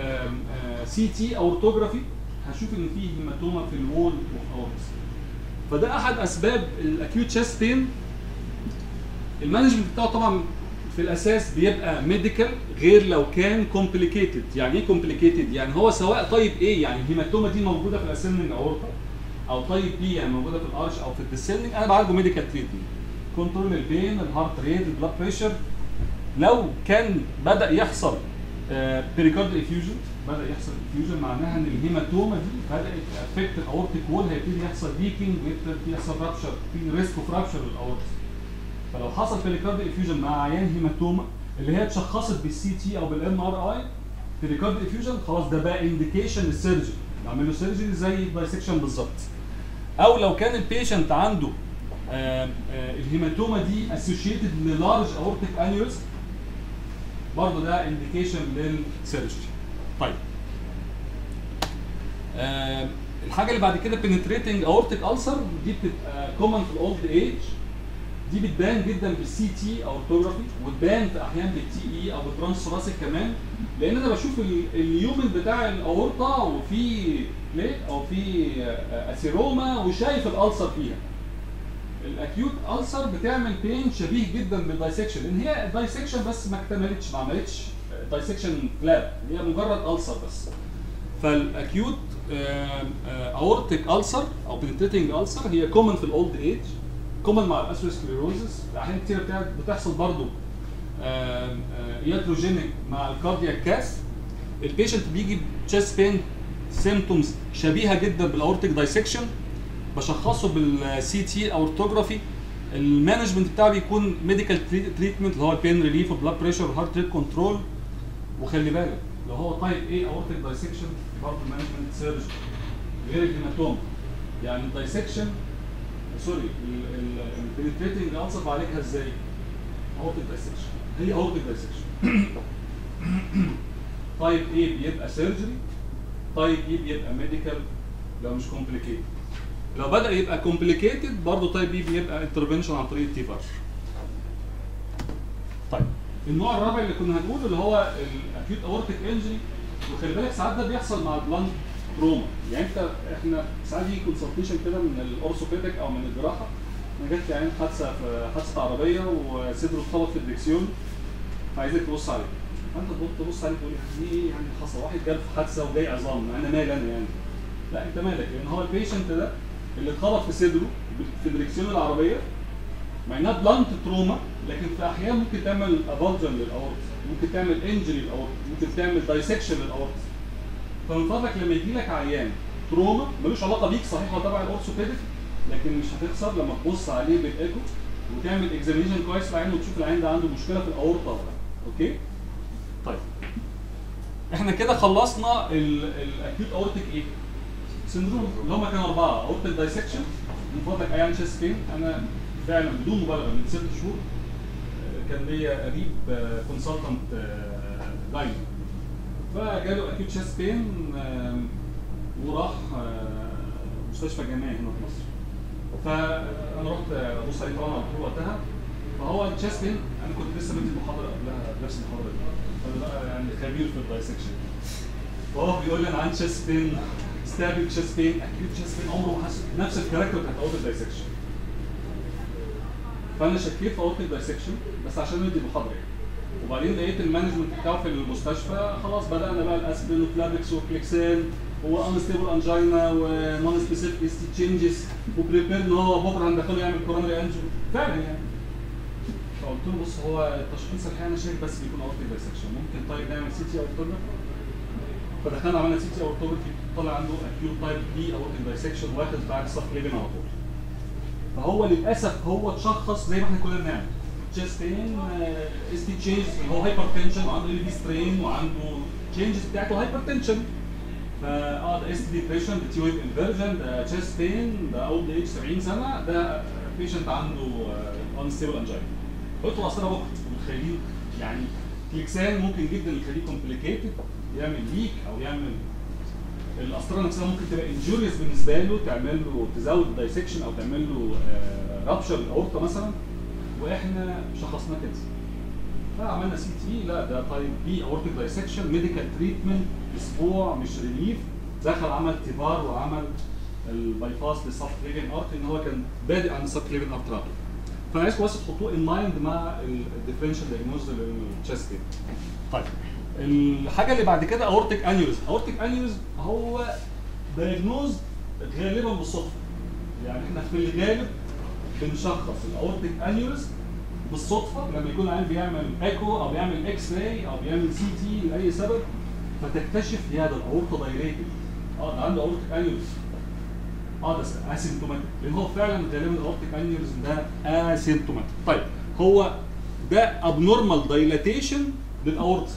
سي تي او اورتوجرافي هشوف ان فيه هيماتوما في الوول اوف اورتس فده احد اسباب الاكيوت تشيست بين المانجمنت بتاعه طبعا في الاساس بيبقى ميديكال غير لو كان كومبليكيتد يعني ايه كومبليكيتد يعني هو سواء طيب ايه يعني الهيماتوما دي موجوده في الاسندنج اورتا او طيب بي يعني موجوده في الارش او في الديسندنج انا بعالجه ميديكال تريتمنت كنترول البين الهارت ريت البلاد بريشر لو كان بدا يحصل بيريكارد افيوجن بدا يحصل افيوجن معناها ان الهيماتوما دي بدات افكت الاورتيك وول هيبتدي يحصل ليكينج ويبتدي يحصل رابشر في ريسك اوف رابشر للاورتس فلو حصل بيريكارد افيوجن مع عيان هيماتوما اللي هي اتشخصت بالسي تي او بالام ار اي بيريكارد افيوجن خلاص ده بقى انديكيشن للسيرجري نعمل له سيرجري زي الدايسكشن بالظبط او لو كان البيشنت عنده آه، آه، الهيماتوما دي اسوشيتد للارج اورتيك انيوريزم برضه ده انديكيشن للسيرجري طيب آه، الحاجه اللي بعد كده بنتريتنج اورتيك السر دي بتبقى كومن في الاولد ايج دي بتبان جدا بالسي تي او اورتوجرافي وتبان في احيان بالتي اي او بالترانس كمان لان انا بشوف ال- اليومن بتاع الاورطه وفي بليك او في آه، اسيروما وشايف الالسر فيها الاكيوت السر بتعمل بين شبيه جدا بالدايسكشن لان هي دايسكشن بس ما اكتملتش ما عملتش دايسكشن فلاب هي مجرد السر بس فالاكيوت اورتيك السر او بنتريتنج السر هي كومن في الاولد ايج كومن مع الاسوسكليروزس احيان كتير بتاعت بتحصل برضو ياتروجينيك مع الكاردياك كاس البيشنت بيجي تشيست بين سيمتومز شبيهه جدا بالاورتيك دايسكشن بشخصه بالسي تي او اورتوجرافي المانجمنت بتاعه بيكون ميديكال تريتمنت اللي هو البين ريليف وبلاد بريشر وهارت ريت كنترول وخلي بالك لو هو تايب ايه اورتيك دايسكشن برضه مانجمنت سيرجري غير الهيماتوما يعني الدايسكشن سوري البنتريتنج السر بعالجها ازاي؟ اورتيك دايسكشن هي اورتيك دايسكشن طيب ايه بيبقى سيرجري طيب ايه بيبقى ميديكال لو مش كومبليكيتد لو بدا يبقى كومبليكيتد برضه طيب ايه بيبقى انترفنشن عن طريق التيفر طيب النوع الرابع اللي كنا هنقوله اللي هو الاكيوت اورتيك انجري وخلي بالك ساعات ده بيحصل مع البلانت تروما يعني انت احنا ساعات يجي كونسلتيشن كده من الاورثوبيدك او من الجراحه انا جات لي عين حادثه في حادثه عربيه وصدره اتخبط في الدركسيون فعايزك تبص عليه فانت تبص تبص عليه تقول يعني ايه يعني حصل واحد جاب في حادثه وجاي عظام انا مالي انا يعني لا انت مالك لان هو البيشنت ده اللي اتخبط في صدره في دركسيون العربيه مع انها بلانت تروما لكن في احيان ممكن تعمل افالجن للاورت ممكن تعمل انجري للاورت ممكن تعمل دايسكشن للاورت فمن فضلك لما يجي لك عيان تروما ملوش علاقه بيك صحيح هو تبع الاورثوبيدك لكن مش هتخسر لما تبص عليه بالايكو وتعمل اكزامينشن كويس للعين وتشوف العين ده عنده مشكله في الاورطه ولا لا. اوكي طيب احنا كده خلصنا الاكيوت اورتيك ايه سندروم اللي هم كانوا اربعه اورتيك دايسكشن من فضلك عيان شيست بين انا فعلا بدون مبالغه من ست شهور آه، كان ليا قريب كونسلتنت جايد فجاله اكيوت شيست بين وراح آه، مستشفى جامعي هنا في مصر فانا رحت ابص عليه طبعا على طول وقتها فهو التشيست بين انا كنت لسه مدي محاضره قبلها نفس المحاضره دي فانا بقى يعني خبير في الدايسكشن فهو بيقول لي انا عندي تشيست بين ستابل تشيست بين اكيد تشيست بين عمره ما حس نفس الكاركتر بتاعت اورتيك دايسكشن فانا شكيت في اورتيك دايسكشن بس عشان ندي محاضره يعني. وبعدين لقيت المانجمنت بتاعه في المستشفى خلاص بدانا بقى الاسبرين وفلافكس وكليكسين وانستيبل انجينا ونون سبيسيفيك اس تي تشينجز وبريبير ان هو بكره هندخله يعمل كورونري انجو فعلا يعني فقلت له بص هو التشخيص الحقيقي انا شايف بس بيكون اورتيك دايسكشن ممكن طيب نعمل سي تي اورتوجرافي فدخلنا عملنا سي تي اورتوجرافي طلع عنده اكيوت تايب بي اورتيك دايسكشن واخد بعد صف ليفن على طول فهو للاسف هو اتشخص زي ما احنا كلنا بنعمل تشيست بين اس تي تشينجز هو هايبر تنشن وعنده ال بي سترين وعنده تشينجز بتاعته هايبر تنشن فا اه ده اس تي ديبريشن ده تي ويف انفرجن ده تشيست بين ده اولد ايج 70 سنه ده بيشنت عنده انستيبل انجينا قلت له اصل انا بكره متخيلين يعني كليكسان ممكن جدا يخليه كومبليكيتد يعمل ليك او يعمل القسطره نفسها ممكن تبقى انجوريوس بالنسبه له تعمل له تزود الدايسكشن او تعمل له رابشر الاورطه مثلا واحنا شخصناه كده فعملنا سي تي لا ده تايب بي اورتيك دايسكشن ميديكال تريتمنت اسبوع مش ريليف دخل عمل تيفار وعمل البايباس للسب كليفين ارت ان هو كان بادئ عن السب كليفين ارت رابر فانا عايزكم بس تحطوه ان مايند مع الديفرنشال دايجنوز للتشست طيب الحاجه اللي بعد كده اورتيك انيوريزم اورتيك انيوريزم هو دايجنوز غالبا بالصدفه يعني احنا في الغالب بنشخص الاورتيك انيوريزم بالصدفه لما يكون العيان بيعمل ايكو او بيعمل اكس راي او بيعمل سي تي لاي سبب فتكتشف يا ده الاورطه دايريتد اه ده عنده اورتيك انيوريزم اه ده اسيمتوماتيك لان هو فعلا غالبا الاورتيك انيوريزم ده اسيمتوماتيك طيب هو ده ابنورمال دايلاتيشن للاورطه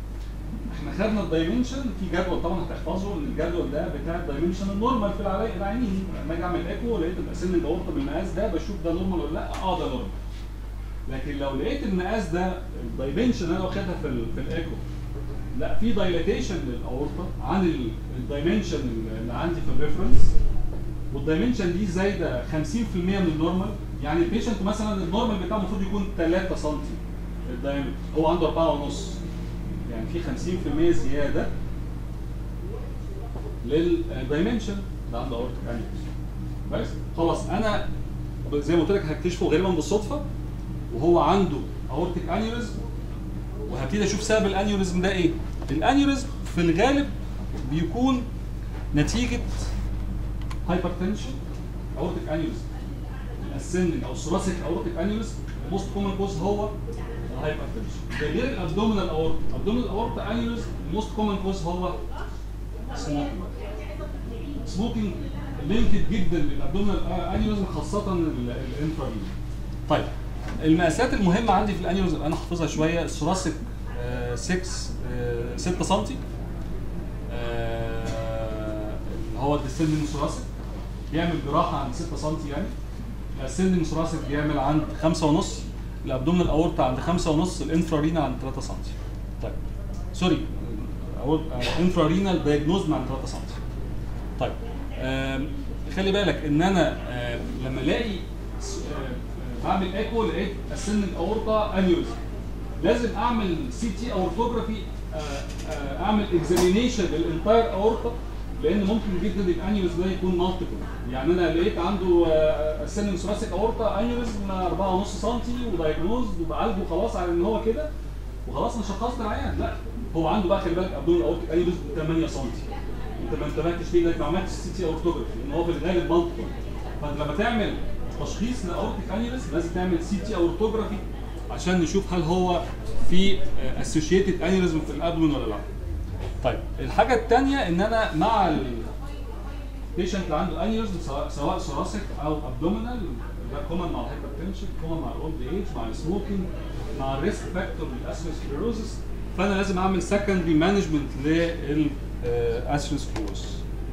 احنا خدنا الدايمنشن في جدول طبعا هتحفظه ان الجدول ده بتاع الدايمنشن النورمال في العلاج العينين لما اجي اعمل ايكو لقيت الاسن الاورطه بالمقاس ده بشوف ده نورمال ولا لا اه ده نورمال لكن لو لقيت المقاس ده الدايمنشن اللي انا واخدها في ال في الايكو لا في دايلاتيشن للاورطه عن الدايمنشن اللي عندي في الريفرنس والدايمنشن دي زايده 50% من النورمال يعني البيشنت مثلا النورمال بتاعه المفروض يكون 3 سم الدايمتر هو عنده 4 ونص يعني في 50% زياده للدايمنشن اللي عنده اورتيك انيوريزم كويس خلاص انا زي ما قلت لك هكتشفه غالبا بالصدفه وهو عنده اورتيك انيوريزم وهبتدي اشوف سبب الانيوريزم ده ايه الانيوريزم في الغالب بيكون نتيجه هايبرتنشن اورتيك انيوريزم الاسندنج او الثوراسيك اورتيك انيوريزم الموست كومن كوز هو الهايبرتنشن ده غير الابدومينال اورتا الابدومينال اورتا انيوريزم الموست كومن كوز هو سموكينج سموكينج لينكد جدا للابدومينال انيوريزم خاصه الانفراريد طيب المقاسات المهمه عندي في الانيوريزم انا حافظها شويه الثوراسيك 6 6 سم اللي هو الديسندنج ثوراسيك بيعمل جراحه عند 6 سم يعني الاسندنج ثوراسيك بيعمل عند 5 ونص الابدومينال اورتا عند 5 ونص الانفرارينا عند 3 سم طيب سوري انفرارينال دايجنوز عند 3 سم طيب آم، خلي بالك ان انا آم، لما الاقي آم، بعمل ايكو لقيت السن الاورطه انيوريزم لازم اعمل سي تي اورتوجرافي اعمل اكزامينيشن للانتاير اورطه لان ممكن جدا الانيوريزم ده يكون مالتيبل يعني انا لقيت عنده السن ثوراسيك اورطه انيوريزم 4.5 سم ودايجنوز وبعالجه خلاص على ان هو كده وخلاص انا شخصت العيان لا هو عنده بقى خلي بالك ابدون اورتيك انيوريزم 8 سم انت ما انتبهتش فيه لانك ما عملتش سي تي اورتوجرافي لان هو في الغالب مالتيبل فانت لما تعمل تشخيص لاورتيك انيوريزم لازم تعمل سي تي اورتوجرافي عشان نشوف هل هو في اسوشيتد انيوريزم في الابدومين ولا لا طيب الحاجه الثانيه ان انا مع البيشنت اللي عنده انيوريزم سواء سواء ثوراسيك او ابدومينال ده كومن مع الهايبرتنشن كومن مع الاولد ايج مع السموكينج مع الريسك فاكتور للاسيروسكليروزس فانا لازم اعمل سكندري مانجمنت للاسيروسكليروزس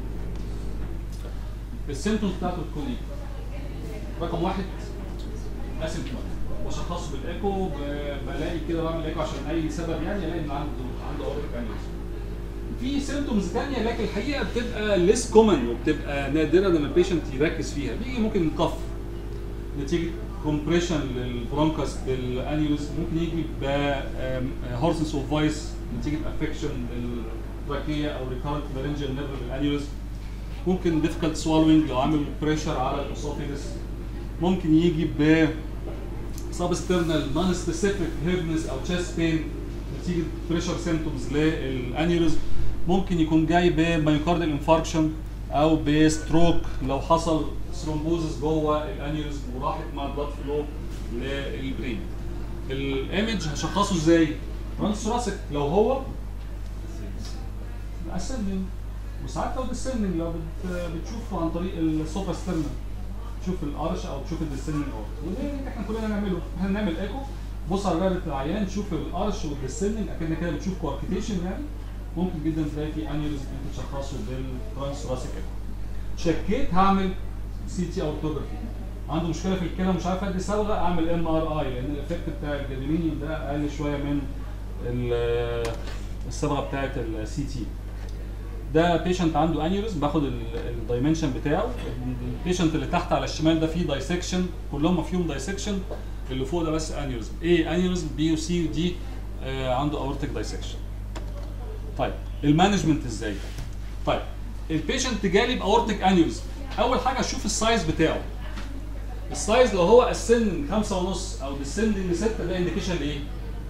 السيمتومز بتاعته تكون ايه؟ رقم واحد اسيمتوماتيك بشخصه بالايكو ب- بلاقي كده بعمل ايكو عشان اي سبب يعني الاقي ان عنده عنده اورتيك انيوريزم في سيمتومز ثانيه لكن الحقيقه بتبقى ليس كومن وبتبقى نادره لما البيشنت يركز فيها بيجي ممكن كف نتيجه كومبريشن للبرونكاس بالانيولز ممكن يجي بهورسنس اوف فويس نتيجه افكشن للتراكيه او ريكارنت لارنجال نيرف بالانيولز ممكن ديفيكالت سوالوينج لو عامل بريشر على الاسوفيجس ممكن يجي ب سبسترنال نون سبيسيفيك هيفنس او تشيست بين نتيجه بريشر سيمتومز للانيوريزم ممكن يكون جاي بمايوكاردال انفاركشن او بستروك لو حصل ثرومبوزس جوه الانيوريزم وراحت مع البلاد فلو للبرين الايمج هشخصه ازاي؟ ترانس لو هو اسندنج وساعات لو ديسندنج لو بت- بتشوفه عن طريق السوبر ستيرنال تشوف القرش او تشوف الديسندنج اورت وده اللي احنا كلنا نعمله احنا نعمل ايكو بص على رقبه العيان تشوف القرش والديسندنج اكن كده بتشوف كواركيتيشن يعني ممكن جدا تلاقي في انيوريزم انت تشخصه بالترانس ثوراسيك شكيت هعمل سي تي اوتوجرافي عنده مشكله في الكلى ومش عارف ادي صبغه اعمل ام ار اي لان الايفكت بتاع الجادولينيوم ده اقل شويه من ال- الصبغه بتاعت السي تي ده بيشنت عنده انيوريزم باخد الدايمنشن بتاعه البيشنت اللي تحت على الشمال ده فيه دايسكشن كلهم فيهم دايسكشن اللي فوق ده بس انيوريزم ايه انيوريزم بي وسي ودي آه عنده اورتيك دايسكشن طيب المانجمنت ازاي طيب البيشنت جالي باورتيك انيوريزم اول حاجه اشوف السايز بتاعه السايز لو هو اسن خمسة ونص او ديسندنج ستة ده انديكيشن لايه؟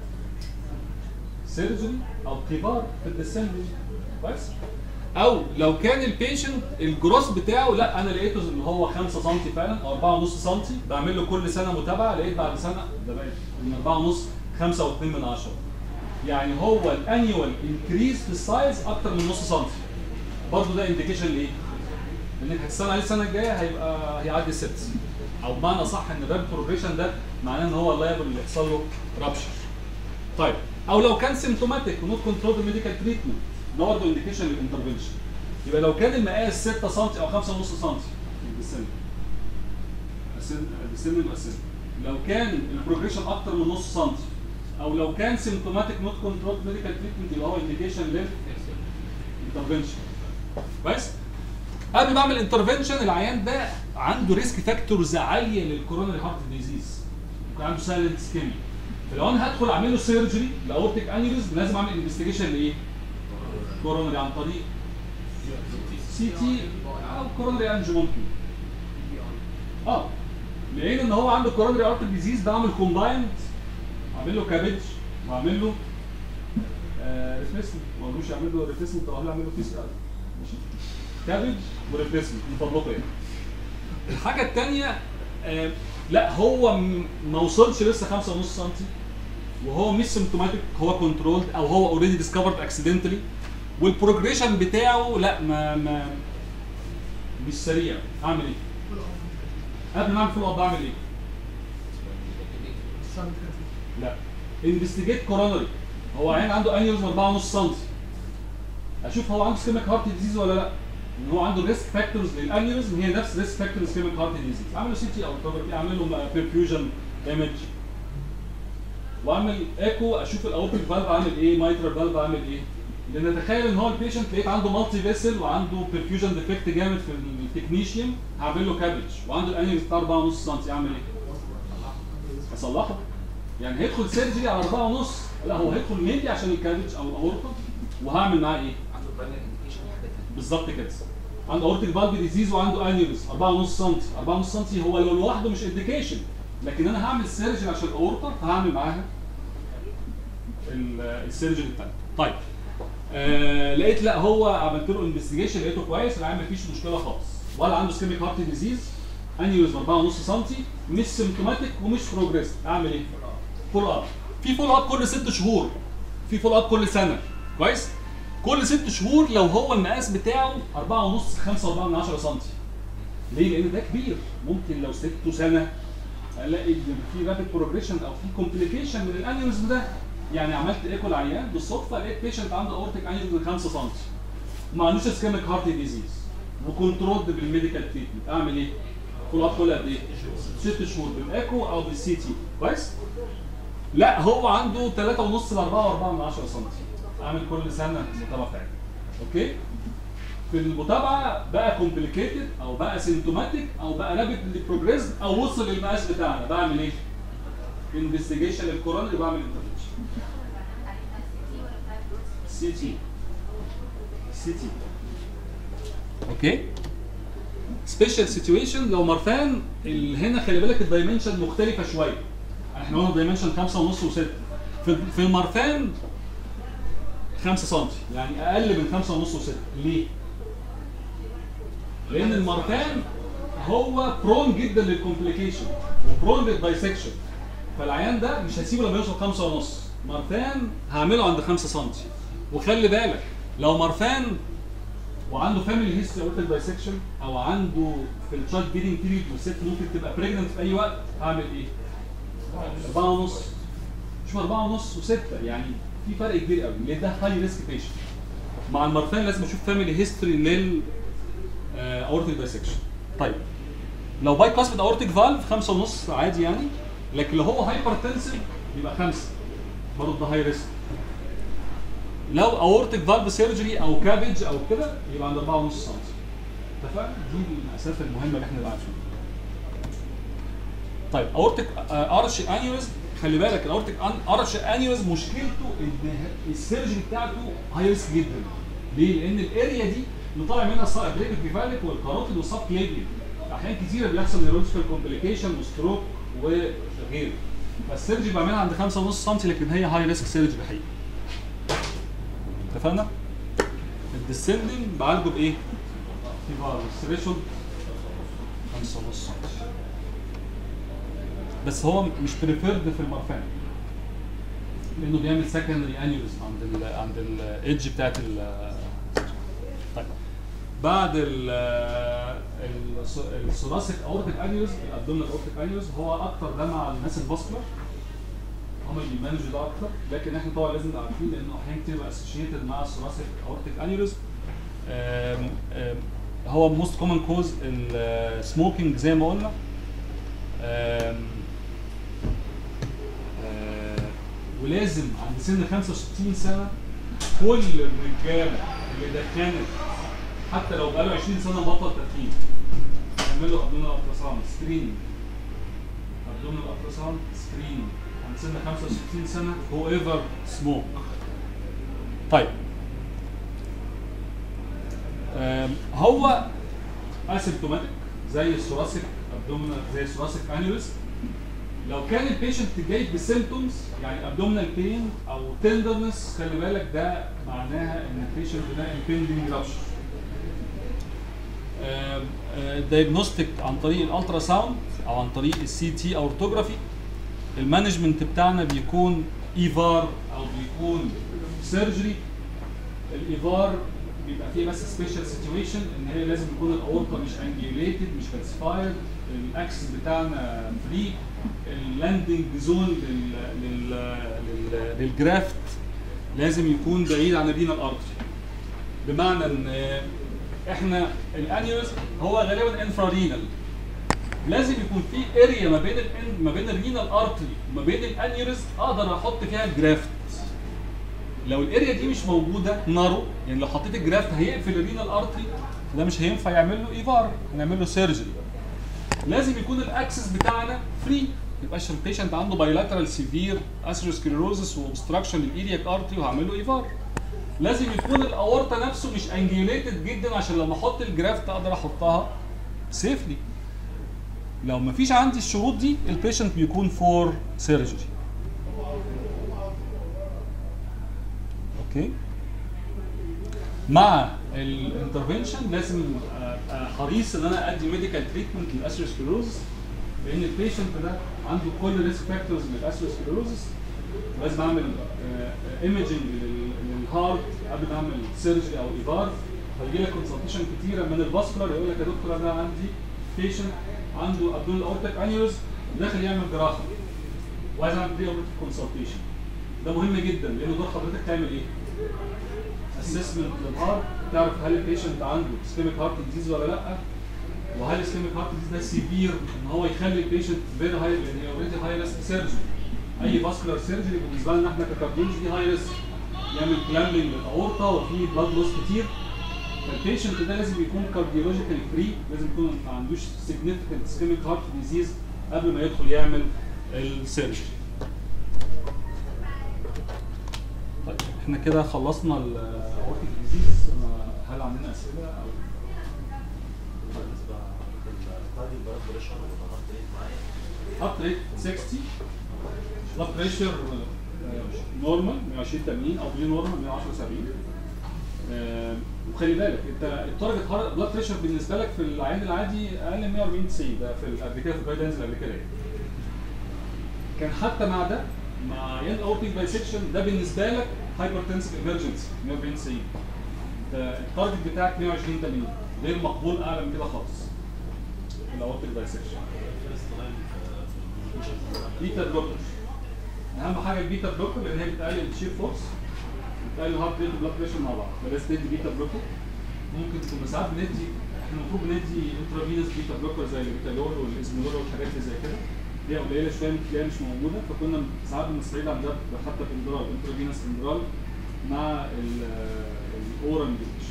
سيرجري او كبار في الديسندنج كويس؟ او لو كان البيشنت الجروس بتاعه لا انا لقيته ان هو 5 سم فعلا او 4.5 سم بعمل له كل سنه متابعه لقيت بعد سنه ده بقى من 4.5 5.2 من 10 يعني هو الانيوال انكريز في السايز اكتر من نص سم برضه ده انديكيشن لايه؟ انك هتستنى عليه السنه الجايه هيبقى هيعدي الست او بمعنى صح ان ده البروجريشن ده معناه ان هو لايبل اللي يحصل له رابشر طيب او لو كان سيمتوماتيك ونوت كنترول ميديكال تريتمنت ده برضه انديكيشن للانترفنشن يبقى لو كان المقاس 6 سم او 5.5 سم بالسن السن السن يبقى السن لو كان البروجريشن اكتر من نص سم او لو كان سيمتوماتيك نوت كنترول ميديكال تريتمنت يبقى هو انديكيشن للانترفنشن كويس قبل ما اعمل انترفنشن العيان ده عنده ريسك فاكتورز عاليه للكورونري هارت ديزيز يكون عنده سايلنت سكيمي فلو انا هدخل اعمل له سيرجري لاورتيك انيوريزم لازم اعمل انفستيجيشن لايه؟ كورونري عن طريق سي تي او كورونري انجو ممكن اه لقينا ان هو عنده كورونري ارتر ديزيز بعمل كومبايند اعمل له كابج واعمل له آه ريفليسمنت ما قالوش اعمل له ريفليسمنت او اعمل له فيس ماشي كابج وريفليسمنت من فضلكم يعني الحاجه الثانيه آه لا هو م- ما وصلش لسه 5.5 سم وهو مش سيمتوماتيك هو كنترولد او هو اوريدي ديسكفرد اكسيدنتالي والبروجريشن بتاعه لا ما ما مش سريع اعمل ايه؟ قبل ما اعمل فول اب اعمل ايه؟ لا انفستيجيت كورونري هو عين عنده انيوريزم 4.5 سم اشوف هو عنده سكيميك هارت ديزيز ولا لا ان هو عنده ريسك فاكتورز للانيوريزم هي نفس ريسك فاكتورز سكيميك هارت ديزيز اعمل له سي تي او توجرافي اعمل له بيرفيوجن ايمج واعمل ايكو اشوف الاورتيك فالف عامل ايه مايترال فالف عامل ايه لان اتخيل ان هو البيشنت لقيت عنده مالتي فيسل وعنده بيرفيوجن ديفكت جامد في التكنيشيوم هعمل له كابج وعنده الانيوريزم بتاع 4.5 سم اعمل ايه؟ اصلحه يعني هيدخل سيرجري على 4.5 لا هو هيدخل ميدي عشان الكابج او الاورطه وهعمل معاه ايه؟ عنده برايمري انديكيشن حاجه ثانيه بالظبط كده عنده اورتيك فالف ديزيز وعنده انيوريزم 4.5 سم 4.5 سم هو لو لوحده مش انديكيشن لكن انا هعمل سيرجري عشان الاورطه فهعمل معاها ال- السيرجري الثانيه طيب آه لقيت لا هو عملت له انفستيجيشن لقيته كويس العيان مفيش مشكله خالص ولا عنده سكيميك هارت ديزيز انيوريزم 4.5 سم مش سيمتوماتيك ومش بروجريس اعمل ايه؟ فول اب في فول اب كل ست شهور في فول اب كل سنه كويس كل ست شهور لو هو المقاس بتاعه 4.5 5 من 10 سم ليه؟ لان ده كبير ممكن لو سبته سنه الاقي إن في رابيد بروجريشن او في كومبليكيشن من الانيوريزم ده يعني عملت ايكو العيان بالصدفه لقيت بيشنت عنده اورتيك انيوريزم 5 سم وما عندوش اسكيميك هارت ديزيز وكنترولد بالميديكال تريتمنت اعمل ايه؟ فول اب كل قد ايه؟ ست شهور بالايكو او بالسي تي كويس؟ لا هو عنده 3.5 ل 4 4 من 10 سم اعمل كل سنه المتابعه بتاعتي اوكي؟ في المتابعه بقى كومبليكيتد او بقى سيمتوماتيك او بقى رابيدلي بروجريس او وصل للمقاس بتاعنا بعمل ايه؟ انفستيجيشن للكورونا اللي بعمل انترفنشن سي تي سي تي اوكي سبيشال سيتويشن لو مرفان ال- هنا خلي بالك الدايمنشن مختلفه شويه احنا قلنا دايمنشن 5 ونص و6 في في المرفان 5 سم يعني اقل من 5 ونص و6 ليه؟ لان المرفان هو برون جدا للكومبليكيشن وبرون للدايسكشن فالعيان ده مش هسيبه لما يوصل 5 ونص مرفان هعمله عند 5 سم وخلي بالك لو مرفان وعنده فاميلي هيستوري اورتال دايسكشن او عنده في التشايلد بيدنج بيريد والست ممكن تبقى بريجننت في اي وقت هعمل ايه؟ 4 ونص مش 4 ونص و6 يعني في فرق كبير قوي ليه ده هاي ريسك بيشنت مع المرفان لازم اشوف فاميلي هيستوري لل اورتيك دايسكشن طيب لو باي كاسبد اورتيك فالف 5 ونص عادي يعني لكن لو هو هايبرتنسيف يبقى 5 برضه ده هاي ريسك لو اورتيك فالف سيرجري او كابج او كده يبقى عند 4 ونص سم اتفقنا دي المقاسات المهمه اللي احنا نبعت فيها طيب اورتيك ارش انيوريزم خلي بالك الاورتيك ارش انيوريزم مشكلته ان السيرجري بتاعته هاي ريسك جدا ليه؟ لان الاريا دي اللي طالع منها الصائب بريكت كيفاليك والكاروتيد والسب كليبيا احيان كتيره بيحصل نيرولوجيكال كومبليكيشن وستروك وغيره فالسيرجري بعملها عند 5.5 سم لكن هي هاي ريسك سيرجري حقيقي اتفقنا؟ الديسندنج بعالجه بايه؟ في بار الثريشولد 5.5 سم بس هو مش بريفيرد في المرفان لانه بيعمل سكندري انيوريزم عند ال عند الايدج بتاعت ال طيب بعد ال الثوراسيك اورتيك انيوريزم الابدومينال اورتيك انيوريزم هو اكتر ده مع الناس الفاسكولار هم اللي بيمانجوا ده اكتر لكن احنا طبعا لازم نبقى عارفين لانه احيانا كتير بيبقى اسوشيتد مع الثوراسيك اورتيك انيوريزم هو موست كومن كوز السموكينج زي ما قلنا آم، آه، ولازم عند سن 65 سنه كل الرجاله اللي دخنت حتى لو بقاله 20 سنه بطل تدخين يعمل له ابدومينال التراساوند سكريننج ابدومينال التراساوند سكريننج عند سن 65 سنه هو ايفر سموك طيب آم، هو اسيمتوماتيك زي الثوراسيك ابدومينال زي الثوراسيك انيوريزم لو كان البيشنت جاي بسيمتومز يعني ابدومينال بين او تندرنس خلي بالك ده معناها ان البيشنت ده impending rupture الدايجنوستيك عن طريق الالترا ساوند او عن طريق السي تي او اورتوجرافي المانجمنت بتاعنا بيكون ايفار او بيكون سيرجري الايفار بيبقى فيه بس سبيشال سيتويشن ان هي لازم يكون الاورطه مش انجيوليتد مش كالسيفايد الاكسس بتاعنا فري اللاندنج زون لل لل لل للجرافت لازم يكون بعيد عن الرينال ارتري بمعنى ان احنا الانيوريزم هو غالبا انفرارينال لازم يكون في اريا ما بين الان ما بين الرينال ارتري وما بين الانيوريزم اقدر احط فيها الجرافت لو الاريا دي مش موجوده نارو يعني لو حطيت الجرافت هيقفل الرينال ارتري فده مش هينفع يعمل له ايفار هنعمل له سيرجري لازم يكون الاكسس بتاعنا فري ما يبقاش البيشنت عنده بايلاترال سيفير اسيروسكليروزس واوبستراكشن للايلياك ارتري وهعمل له ايفار لازم يكون الاورطه نفسه مش انجيوليتد جدا عشان لما احط الجرافت اقدر احطها سيفلي لو ما فيش عندي الشروط دي البيشنت بيكون فور سيرجري اوكي مع الانترفنشن لازم ابقى حريص ان انا ادي ميديكال تريتمنت للاسيروسكليروزس لان البيشنت ده عنده كل ريسك فاكتورز للاسيروسكليروزس لازم اعمل ايمجنج للهارت قبل ما اعمل سيرجري او ايفار هيجي لك كونسلتيشن كتيره من الفاسكولار يقول لك يا دكتور انا عندي بيشنت عنده ابدون اورتيك انيوز داخل يعمل جراحه وعايز اعمل بري اورتيك كونسلتيشن ده مهم جدا لانه دور حضرتك تعمل ايه؟ اسسمنت للهارت تعرف هل البيشنت عنده سكيميك هارت ديزيز ولا لا وهل السكيميك هارت ديزيز ده سيفير ان هو يخلي البيشنت فيري هاي لان هي اوريدي هاي ريسك سيرجري اي فاسكولار سيرجري بالنسبه لنا احنا ككارديولوجي دي هاي ريسك يعمل كلامبنج للاورطه وفي بلاد لوس كتير فالبيشنت ده لازم يكون كارديولوجيكال فري لازم يكون ما عندوش significant ischemic heart disease قبل ما يدخل يعمل السيرجري طيب احنا كده خلصنا الاورتيك ديزيز هل عندنا اسئله او بالنسبه للكارديو بلاد بريشر وضغط ريت معايا هارت ريت 60 بلاد بريشر نورمال 120 80 او بي نورمال 110 70 آه، وخلي بالك انت التارجت بلاد بريشر بالنسبه لك في العين العادي اقل من 140 90 ده في ال- قبل كده في الجايد لاينز اللي قبل كده يعني. كان حتى مع ده مع عيان الاوبتيك بايسكشن ده بالنسبه لك هايبرتنسيف ايمرجنسي 140 90 انت التارجت بتاعك 120 80 غير مقبول اعلى من كده خالص في الاوبتيك بايسكشن فيرست لاين في بيتا بلوكر اهم حاجه البيتا بلوكر لان هي بتقلل الشير فورس بتقلل الهارت ريت والبلاد بريشر مع بعض فلازم تدي بيتا بلوكر ممكن تكون ساعات بندي احنا المفروض بندي انترافينوس بيتا بلوكر زي البيتالول والازمولول والحاجات اللي زي كده دي قليله شويه من تلاقيها مش موجوده فكنا ساعات بنستعيد عن ده حتى باندرال انترافينوس اندرال مع الاورال ميديكيشن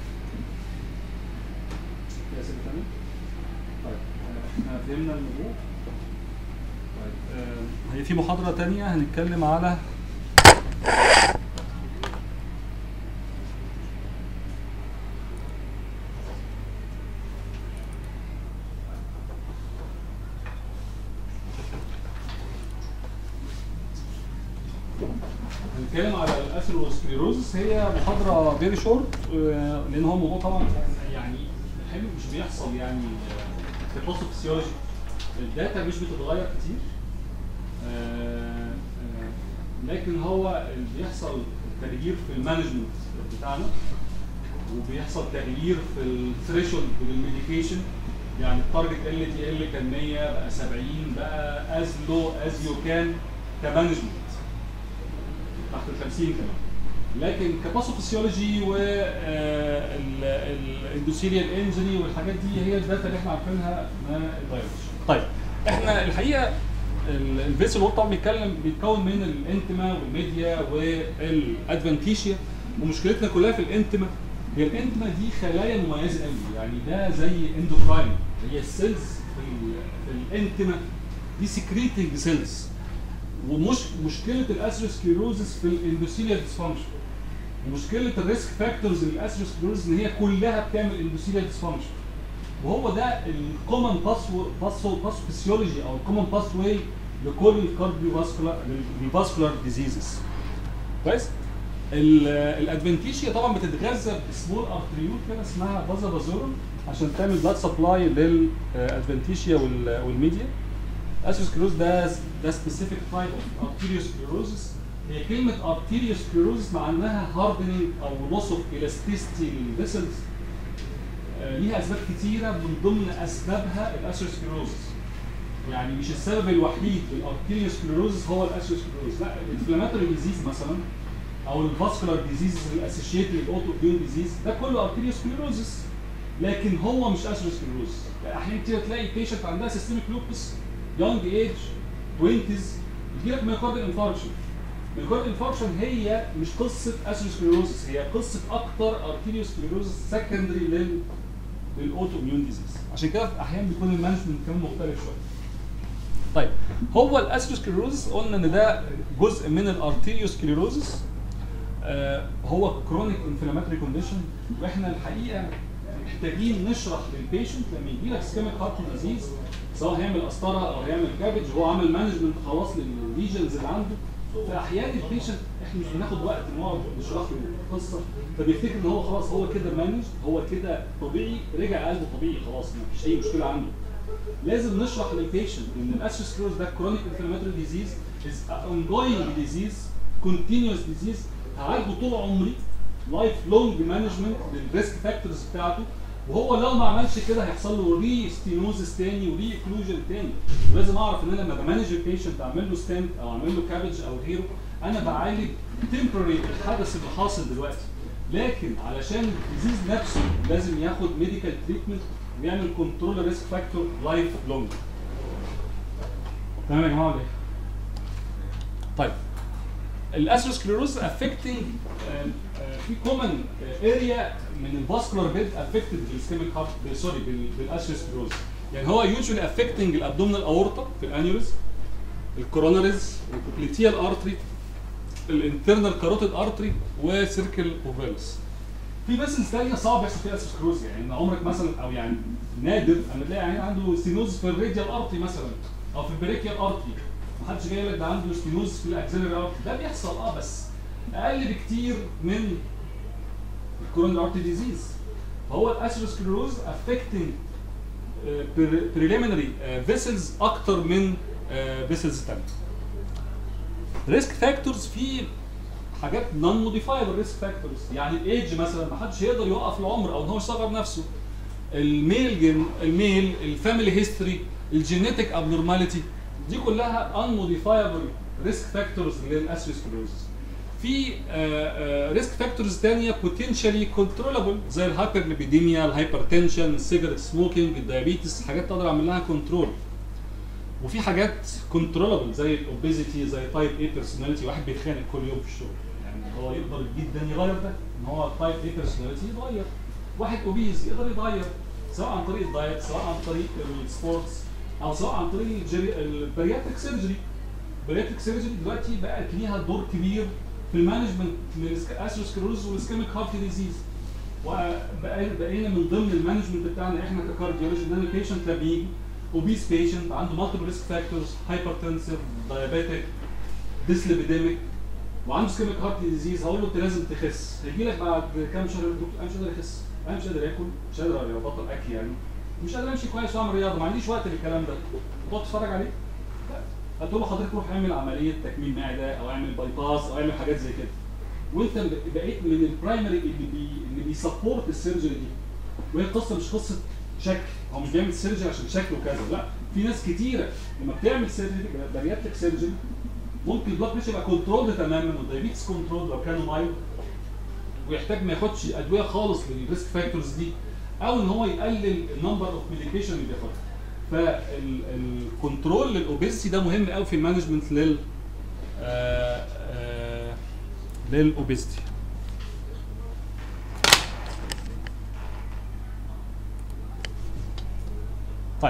في اسئله ثانيه؟ طيب آه، احنا فهمنا الموضوع طيب آه، هي في محاضرة تانية هنتكلم على هنتكلم على الاثيروسكليروزس هي محاضرة فيري شورت لان هو موضوع طبعا يعني حلو مش بيحصل يعني آه، في باثوفيسيولوجي الداتا مش بتتغير كتير آه، آه، لكن هو اللي بيحصل تغيير في المانجمنت بتاعنا وبيحصل تغيير في الثريشولد بالميديكيشن يعني التارجت ال تي ال كان 100 بقى 70 بقى از لو از يو كان كمانجمنت تحت ال 50 كمان لكن كباثوفيسيولوجي والاندوثيريال انجري والحاجات دي هي الداتا اللي احنا عارفينها ما اتغيرتش. طيب احنا الحقيقه ال- الفيسل وول طبعا بيتكلم بيتكون من الانتما والميديا والادفانتيشيا ومشكلتنا كلها في الانتما هي الانتما دي خلايا مميزه قوي يعني ده زي اندوكراين هي السيلز في, ال- في الانتما دي سكريتنج سيلز ومش مشكله الاسيروسكليروزس في الاندوثيليال ديسفانكشن ومشكله الريسك فاكتورز للاسيروسكليروزس ان هي كلها بتعمل اندوثيليال ديسفانكشن وهو ده الكومن باس باثوفيسيولوجي او الكومن باس واي لكل الكارديو فاسكولار الفاسكولار ديزيزز كويس الادفنتيشيا طبعا بتتغذى بسمول ارتريول كده اسمها فازا بازورون عشان تعمل بلاد سبلاي للادفنتيشيا والميديا اسيروسكليروز ده ده سبيسيفيك تايب اوف ارتيريوسكليروزس هي كلمه ارتيريوسكليروزس معناها هاردنينج او لوس اوف الاستيستي للفيسلز آه، ليها اسباب كتيره من ضمن اسبابها الاسيروسكليروزس يعني مش السبب الوحيد للارتيريوسكليروزس هو الاسيروسكليروزس لا الانفلاماتوري ديزيز مثلا او الفاسكولار ديزيز الاسوشيتد بالاوتو اميون ديزيز ده كله ارتيريوسكليروزس لكن هو مش اسيروسكليروزس احيانا كتير تلاقي بيشنت عندها سيستميك لوبس يونج ايج 20 يجي لك ميوكاردال انفاركشن ميوكاردال انفاركشن هي مش قصه اسيروسكليروزس هي قصه اكتر ارتيريوسكليروزس سكندري لل للاوتو اميون ديزيز عشان كده في احيانا بيكون المانجمنت كمان مختلف شويه طيب هو الاسيروسكليروزس قلنا ان ده جزء من الارتيريوسكليروزس آه هو كرونيك انفلاماتوري كونديشن واحنا الحقيقه محتاجين نشرح للبيشنت لما يجي لك سكيميك هارت ديزيز سواء هيعمل قسطره او هيعمل كابج هو عمل مانجمنت خلاص للليجنز اللي عنده فاحيانا البيشنت احنا مش بناخد وقت نقعد نشرح له القصه فبيفتكر ان هو خلاص هو كده مانج هو كده طبيعي رجع قلبه طبيعي خلاص ما فيش اي مشكله عنده لازم نشرح للبيشنت ان الاسيروسكليروز ده كرونيك انفلاماتوري ديزيز از اونجوينج ديزيز كونتينوس ديزيز هعالجه طول عمري لايف لونج مانجمنت للريسك فاكتورز بتاعته وهو لو ما عملش كده هيحصل له ري ستينوزس تاني وري اكلوجن تاني ولازم اعرف ان انا لما بمانج البيشنت اعمل له ستنت او اعمل له كابج او غيره انا بعالج تمبرري الحدث اللي حاصل دلوقتي لكن علشان الديزيز نفسه لازم ياخد ميديكال تريتمنت ويعمل كنترول ريسك فاكتور لايف لونج تمام يا جماعه ولا ايه؟ طيب الاسروسكليروز افكتنج في كومن اريا من الفاسكولار بيد افكتد بالسكيميك هارت سوري بالاسروسكليروز يعني هو يوجوالي افكتنج الابدومينال اورتا في الانيوريز الكوروناريز الكوكليتيال ارتري الانترنال كاروتيد ارتري وسيركل اوفالس في فيسلز ثانيه صعب يحصل فيها اسروسكليروز يعني إن عمرك مثلا او يعني نادر اما تلاقي عيان عنده ستينوز في الراديال ارتري مثلا او في البريكيال ارتري محدش جاي لك ده عنده ستينوز في الاكسلري ارتري ده بيحصل اه بس اقل بكتير من الكوروناري ارتري ديزيز فهو الاسروسكليروز افكتنج بريليمينري فيسلز اكتر من فيسلز ثانيه ريسك فاكتورز في حاجات نون موديفايبل ريسك فاكتورز يعني الايدج مثلا ما حدش يقدر يوقف العمر او ان هو يصغر نفسه الميل جن الميل الفاميلي هيستوري الجينيتك ابنورماليتي دي كلها ان موديفايبل ريسك فاكتورز للاسيسكلوزس في ريسك فاكتورز ثانيه بوتنشالي كنترولابل زي الهايبرليبيديميا الهايبرتنشن السيجرت سموكينج الدايابيتس حاجات تقدر اعمل لها كنترول وفي حاجات كنترولابل زي الاوبيزيتي زي تايب اي بيرسوناليتي واحد بيتخانق كل يوم في الشغل يعني هو يقدر جدا يغير ده ان هو تايب اي بيرسوناليتي يتغير واحد اوبيز يقدر يتغير سواء عن طريق الدايت سواء عن طريق السبورتس او سواء عن طريق الجري- البرياتريك سيرجري البرياتريك سيرجري دلوقتي بقت ليها دور كبير في المانجمنت للاسروسكلروز والاسكيميك هارت ديزيز وبقينا من ضمن المانجمنت بتاعنا احنا ككارديولوجي ان البيشنت ده بيجي اوبيس بيشنت عنده مالتيبل ريسك فاكتورز هايبرتنسيف دايابيتك ديسليبيديميك وعنده سكيميك هارت ديزيز هقول له انت لازم تخس هيجي لك بعد كام شهر يقول لك انا مش قادر اخس انا مش قادر اكل مش قادر ابطل اكل يعني مش قادر امشي كويس واعمل رياضه ما عنديش وقت للكلام ده تقعد تتفرج عليه لا هتقول له حضرتك روح اعمل عمليه تكميم معده او اعمل باي باس او اعمل حاجات زي كده وانت بقيت من البرايمري اللي بي اللي بيسبورت السيرجري دي وهي القصه مش قصه شكل هو مش بيعمل سيرجري عشان شكله كذا لا في ناس كتيره لما بتعمل سيرجري بارياتريك سيرجري ممكن البلاد بريشر يبقى كنترول تماما والدايابيتس كنترول لو كانوا مايلد ويحتاج ما ياخدش ادويه خالص للريسك فاكتورز دي او ان هو يقلل النمبر اوف ميديكيشن اللي بياخدها فالكنترول للاوبيسيتي ده مهم قوي في المانجمنت لل آه، آه، للاوبيسيتي طيب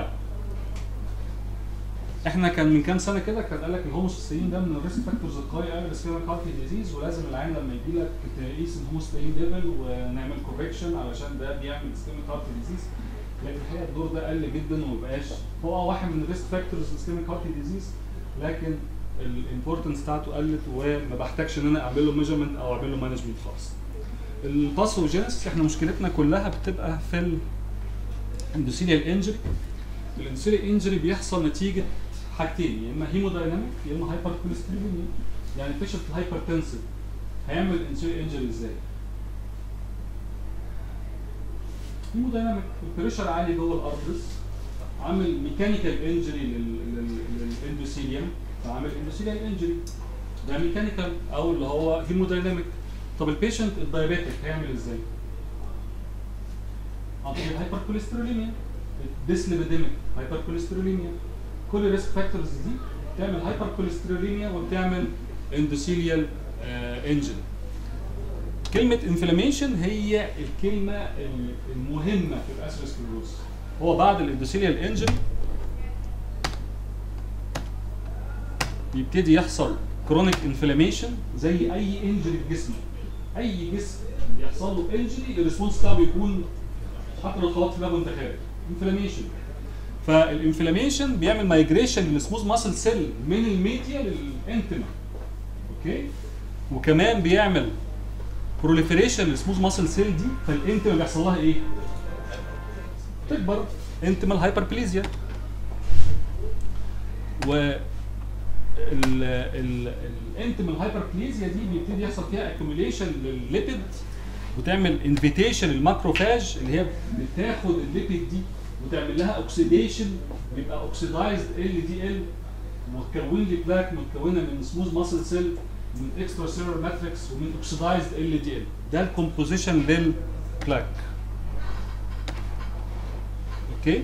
احنا كان من كام سنه كده كان قال لك الهوموسيستين ده من الريسك فاكتورز القويه قوي للسكيميك هارت ديزيز ولازم العين لما يجي لك تقيس الهوموسيستين ليفل ونعمل كوركشن علشان ده بيعمل سكيميك هارت ديزيز لكن الحقيقه الدور ده قل جدا وما بقاش هو واحد من الريسك فاكتورز للسكيميك هارت ديزيز لكن الامبورتنس بتاعته قلت وما بحتاجش ان انا اعمل له ميجرمنت او اعمل له مانجمنت خالص. الباثوجينيس احنا مشكلتنا كلها بتبقى في الاندوثيليال انجري الاندوثيليال انجري بيحصل نتيجه حاجتين يا اما هيمودايناميك يا اما هايبر كوليستروليميا يعني البيشنت الهايبرتنسيف هيعمل اندوثيليال انجري ازاي؟ هيمودايناميك البريشر عالي جوه الارترس عامل ميكانيكال انجري للاندوثيليوم فعامل اندوثيليال انجري ده ميكانيكال او اللي هو هيمودايناميك طب البيشنت الدايابيتك هيعمل ازاي؟ عن طريق الهايبر كوليستروليميا الديسليبيديميك هايبر كوليستروليميا كل الريسك فاكتورز دي بتعمل هايبر كوليستروليميا وبتعمل اندوثيليال انجري كلمة انفلاميشن هي الكلمة ال- المهمة في الاسيروسكلروز هو بعد الاندوثيليال انجري يبتدي يحصل كرونيك انفلاميشن زي اي انجري في جسمك اي جسم بيحصل له انجري الريسبونس بتاعه بيكون حتى لو اتخبطت في باب وانت خارج انفلاميشن فالانفلاميشن بيعمل مايجريشن للسموث ماسل سيل من الميديا للانتما اوكي وكمان بيعمل بروليفريشن للسموث ماسل سيل دي فالانتما بيحصل لها ايه؟ تكبر انتمال هايبربليزيا و الانتمال هايبربليزيا دي بيبتدي يحصل فيها اكيوميليشن للليبيد وتعمل انفيتيشن للماكروفاج اللي هي بتاخد الليبيد دي وتعمل لها اوكسيديشن بيبقى اوكسيدايزد ال دي ال وتكون لي بلاك متكونه من سموث ماسل سيل من اكسترا سيلولار ماتريكس ومن اوكسيدايزد ال دي ال ده الكومبوزيشن للبلاك اوكي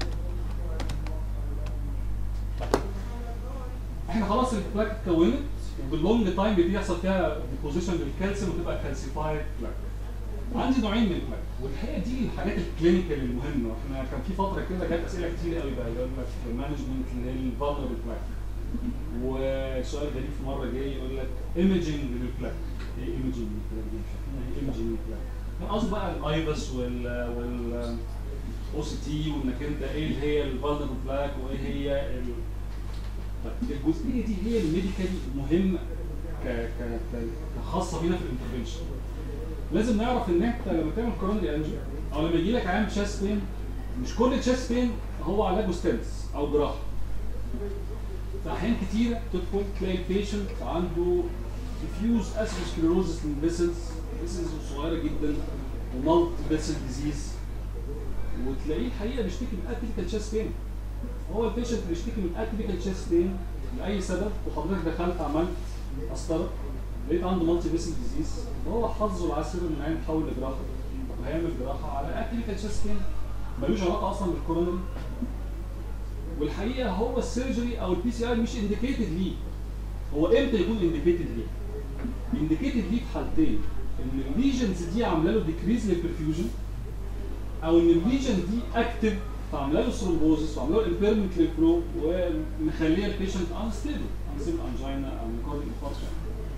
طيب. احنا خلاص البلاك اتكونت وباللونج تايم بيبتدي يحصل فيها ديبوزيشن للكالسيوم وتبقى كالسيفايد بلاك عندي نوعين من البلاك والحقيقه دي الحاجات الكلينيكال المهمه احنا كان في فتره كده كانت اسئله كتير قوي بقى يقول لك مانجمنت للفالنربل بلاك وسؤال غريب في مره جاي يقول لك ايمجنج للبلاك ايه ايمجنج للبلاك دي مش عارفين ايه ايمجنج للبلاك كان قصده بقى الايبس وال وال او سي تي وانك انت ايه اللي هي الفالنربل بلاك وايه هي ال... طيب الجزئيه دي هي الميديكال مهم ك ك ك- كخاصه بينا في الانترفنشن لازم نعرف ان انت لما تعمل كورونري انجيو او لما يجي لك عيان تشيست بين مش كل تشيست بين هو علاجه ستنس او جراحه في احيان كتيره تدخل تلاقي البيشنت عنده diffuse atherosclerosis in vessels vessels صغيره جدا ومالت فيسل ديزيز وتلاقيه الحقيقه بيشتكي من اتيبيكال تشيست بين هو البيشنت بيشتكي من اتيبيكال تشيست بين لاي سبب وحضرتك دخلت عملت قسطره لقيت عنده مالتي فيسل ديزيز هو حظه العسر ان العين تحول لجراحه وهيعمل جراحه على اتيبيكال تشيست بين ملوش علاقه اصلا بالكورونري والحقيقه هو السيرجري او البي سي اي مش انديكيتد ليه هو امتى يكون انديكيتد ليه؟ انديكيتد ليه في حالتين ان الليجنز دي عامله له ديكريز للبرفيوجن او ان الليجن دي اكتف فعامله له ثرومبوزس وعامله له امبيرمنت للفلو ومخليه البيشنت انستيبل انستيبل انجينا او ميكارديك انفاركشن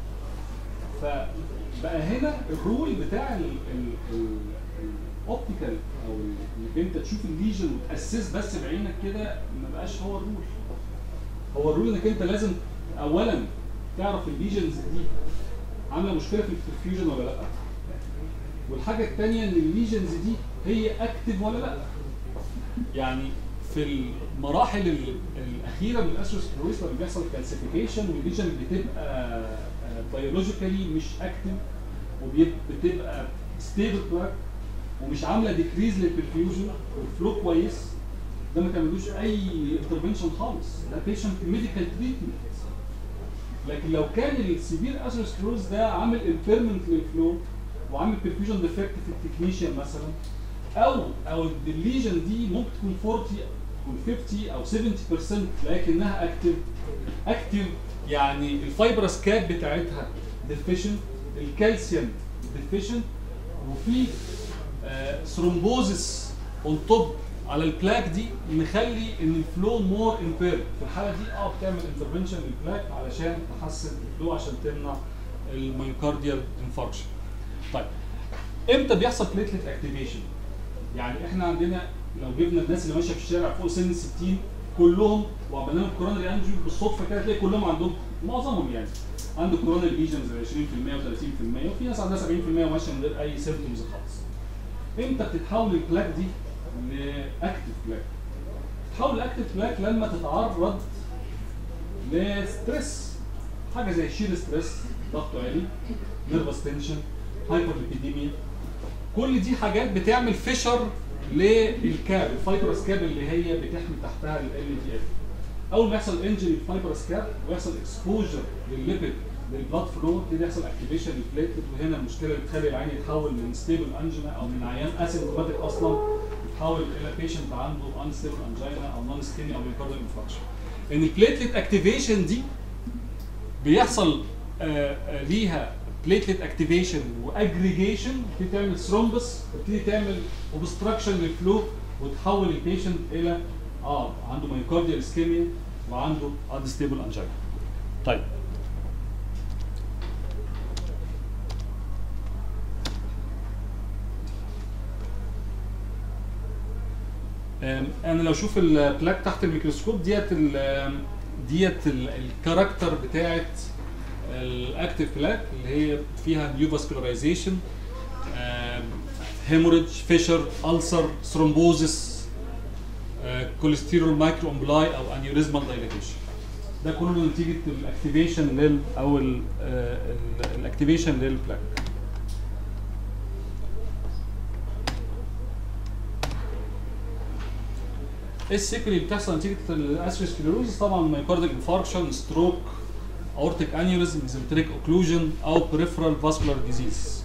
فبقى هنا الرول بتاع الاوبتيكال او ال- انك انت تشوف الليجن وتاسس بس بعينك كده ما بقاش هو الرول هو الرول انك انت لازم اولا تعرف الليجنز دي عامله مشكله في البرفيوجن ولا لا والحاجه الثانيه ان الليجنز دي هي اكتف ولا لا يعني في المراحل ال- الاخيره من الاسوسكلوروس لما بيحصل كالسيفيكيشن والليجن بتبقى بيولوجيكالي مش اكتف وبتبقى ستيبل بلاك ومش عامله ديكريز للبرفيوجن والفلو كويس ده ما تعملوش اي انترفنشن خالص ده بيشنت ميديكال تريتمنت لكن لو كان السيفير اثيروسكلوز ده عامل امبيرمنت للفلو وعامل برفيوجن ديفكت في التكنيشيان مثلا او او الليجن دي ممكن تكون 40 تكون 50 او 70% لكنها اكتف اكتف يعني الفايبرس كاب بتاعتها ديفيشنت الكالسيوم ديفيشنت وفي ثرومبوزس اون توب على البلاك دي مخلي ان الفلو مور امبير في الحاله دي اه بتعمل انترفنشن للبلاك علشان تحسن الفلو عشان تمنع الميوكارديال انفاركشن طيب امتى بيحصل بليتلت اكتيفيشن يعني احنا عندنا لو جبنا الناس اللي ماشيه في الشارع فوق سن 60 كلهم وعملنا لهم كورونري انجيو بالصدفه كده تلاقي كلهم عندهم معظمهم يعني عنده كورونري ليجنز 20% و30% وفي ناس عندها 70% وماشيه من غير اي سيمبتومز خالص امتى بتتحول البلاك دي لاكتف بلاك؟ تتحول لاكتف بلاك لما تتعرض لستريس حاجه زي شير ستريس ضغطه عالي نيرفس تنشن هايبر ليبيديميا كل دي حاجات بتعمل فيشر للكاب الفايبرس كاب اللي هي بتحمي تحتها ال دي اف اول ما يحصل انجري الفايبرس كاب ويحصل اكسبوجر للليبيد للبلاد فلو يبتدي يحصل اكتيفيشن للبليتلت وهنا المشكله اللي بتخلي العين يتحول من ستيبل انجينا او من عيان اسيمتوماتيك اصلا يتحول الى بيشنت عنده انستيبل انجينا او نون ستيمي او ميوكارديال انفاركشن ان البليتلت اكتيفيشن دي بيحصل آه، آه، ليها بليتلت اكتيفيشن واجريجيشن بتبتدي تعمل ثرومبس وتبتدي تعمل اوبستراكشن للفلو وتحول البيشنت الى اه عنده مايوكارديال اسكيميا وعنده انستيبل انجينا طيب آم، انا لو اشوف البلاك تحت الميكروسكوب ديت ال- آم، ديت ال- الكاركتر بتاعت الاكتيف بلاك اللي هي فيها نيو فاسكولاريزيشن هيموريدج فيشر ألسر ثرومبوزس كوليسترول مايكرو امبلاي او انيوريزمال دايليتيشن ده كله نتيجه الاكتيفيشن لل او الاكتيفيشن للبلاك ايه السيكولي اللي بتحصل نتيجه الاسيروسكليروزس طبعا مايوكارديال انفاركشن ستروك اورتيك انيوريزم ميزنتريك اوكلوجن او بريفرال فاسكولار ديزيز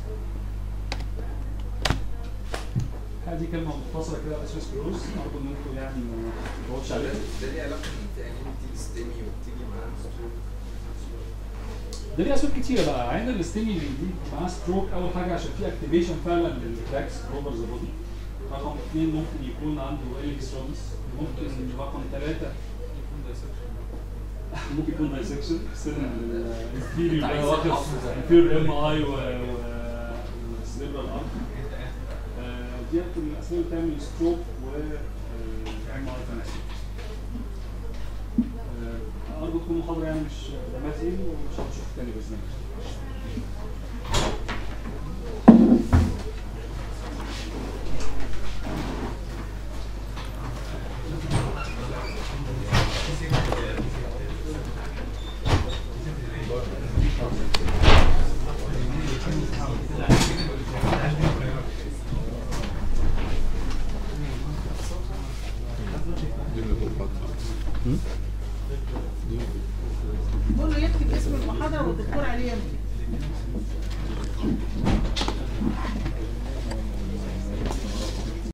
هذه كلمه مختصره كده الاسيروسكليروز ارجو ان انتم يعني ما تدورش عليها ده ليه علاقه بالتأنيب بتيجي ستيمي وبتيجي معاها ستروك ده ليه اسباب كتيره بقى عين الاستيمي دي معاه ستروك اول حاجه عشان في اكتيفيشن فعلا للكراكس اوفر ذا بودي رقم اثنين ممكن يكون عنده الكترونز ممكن رقم ثلاثه ممكن يكون دايسكشن سنة الانفيريور عايز بقى واخد الحفظ ده. انفيريور ام اي والسليبرال ارك ديت من الاسباب اللي بتعمل ستروك و ام اي تناسيب ارجو تكون محاضرة يعني مش دمها تقيل ومش هنشوف تاني باذن الله قول له يكتب اسم المحاضرة والدكتور عليه يمضي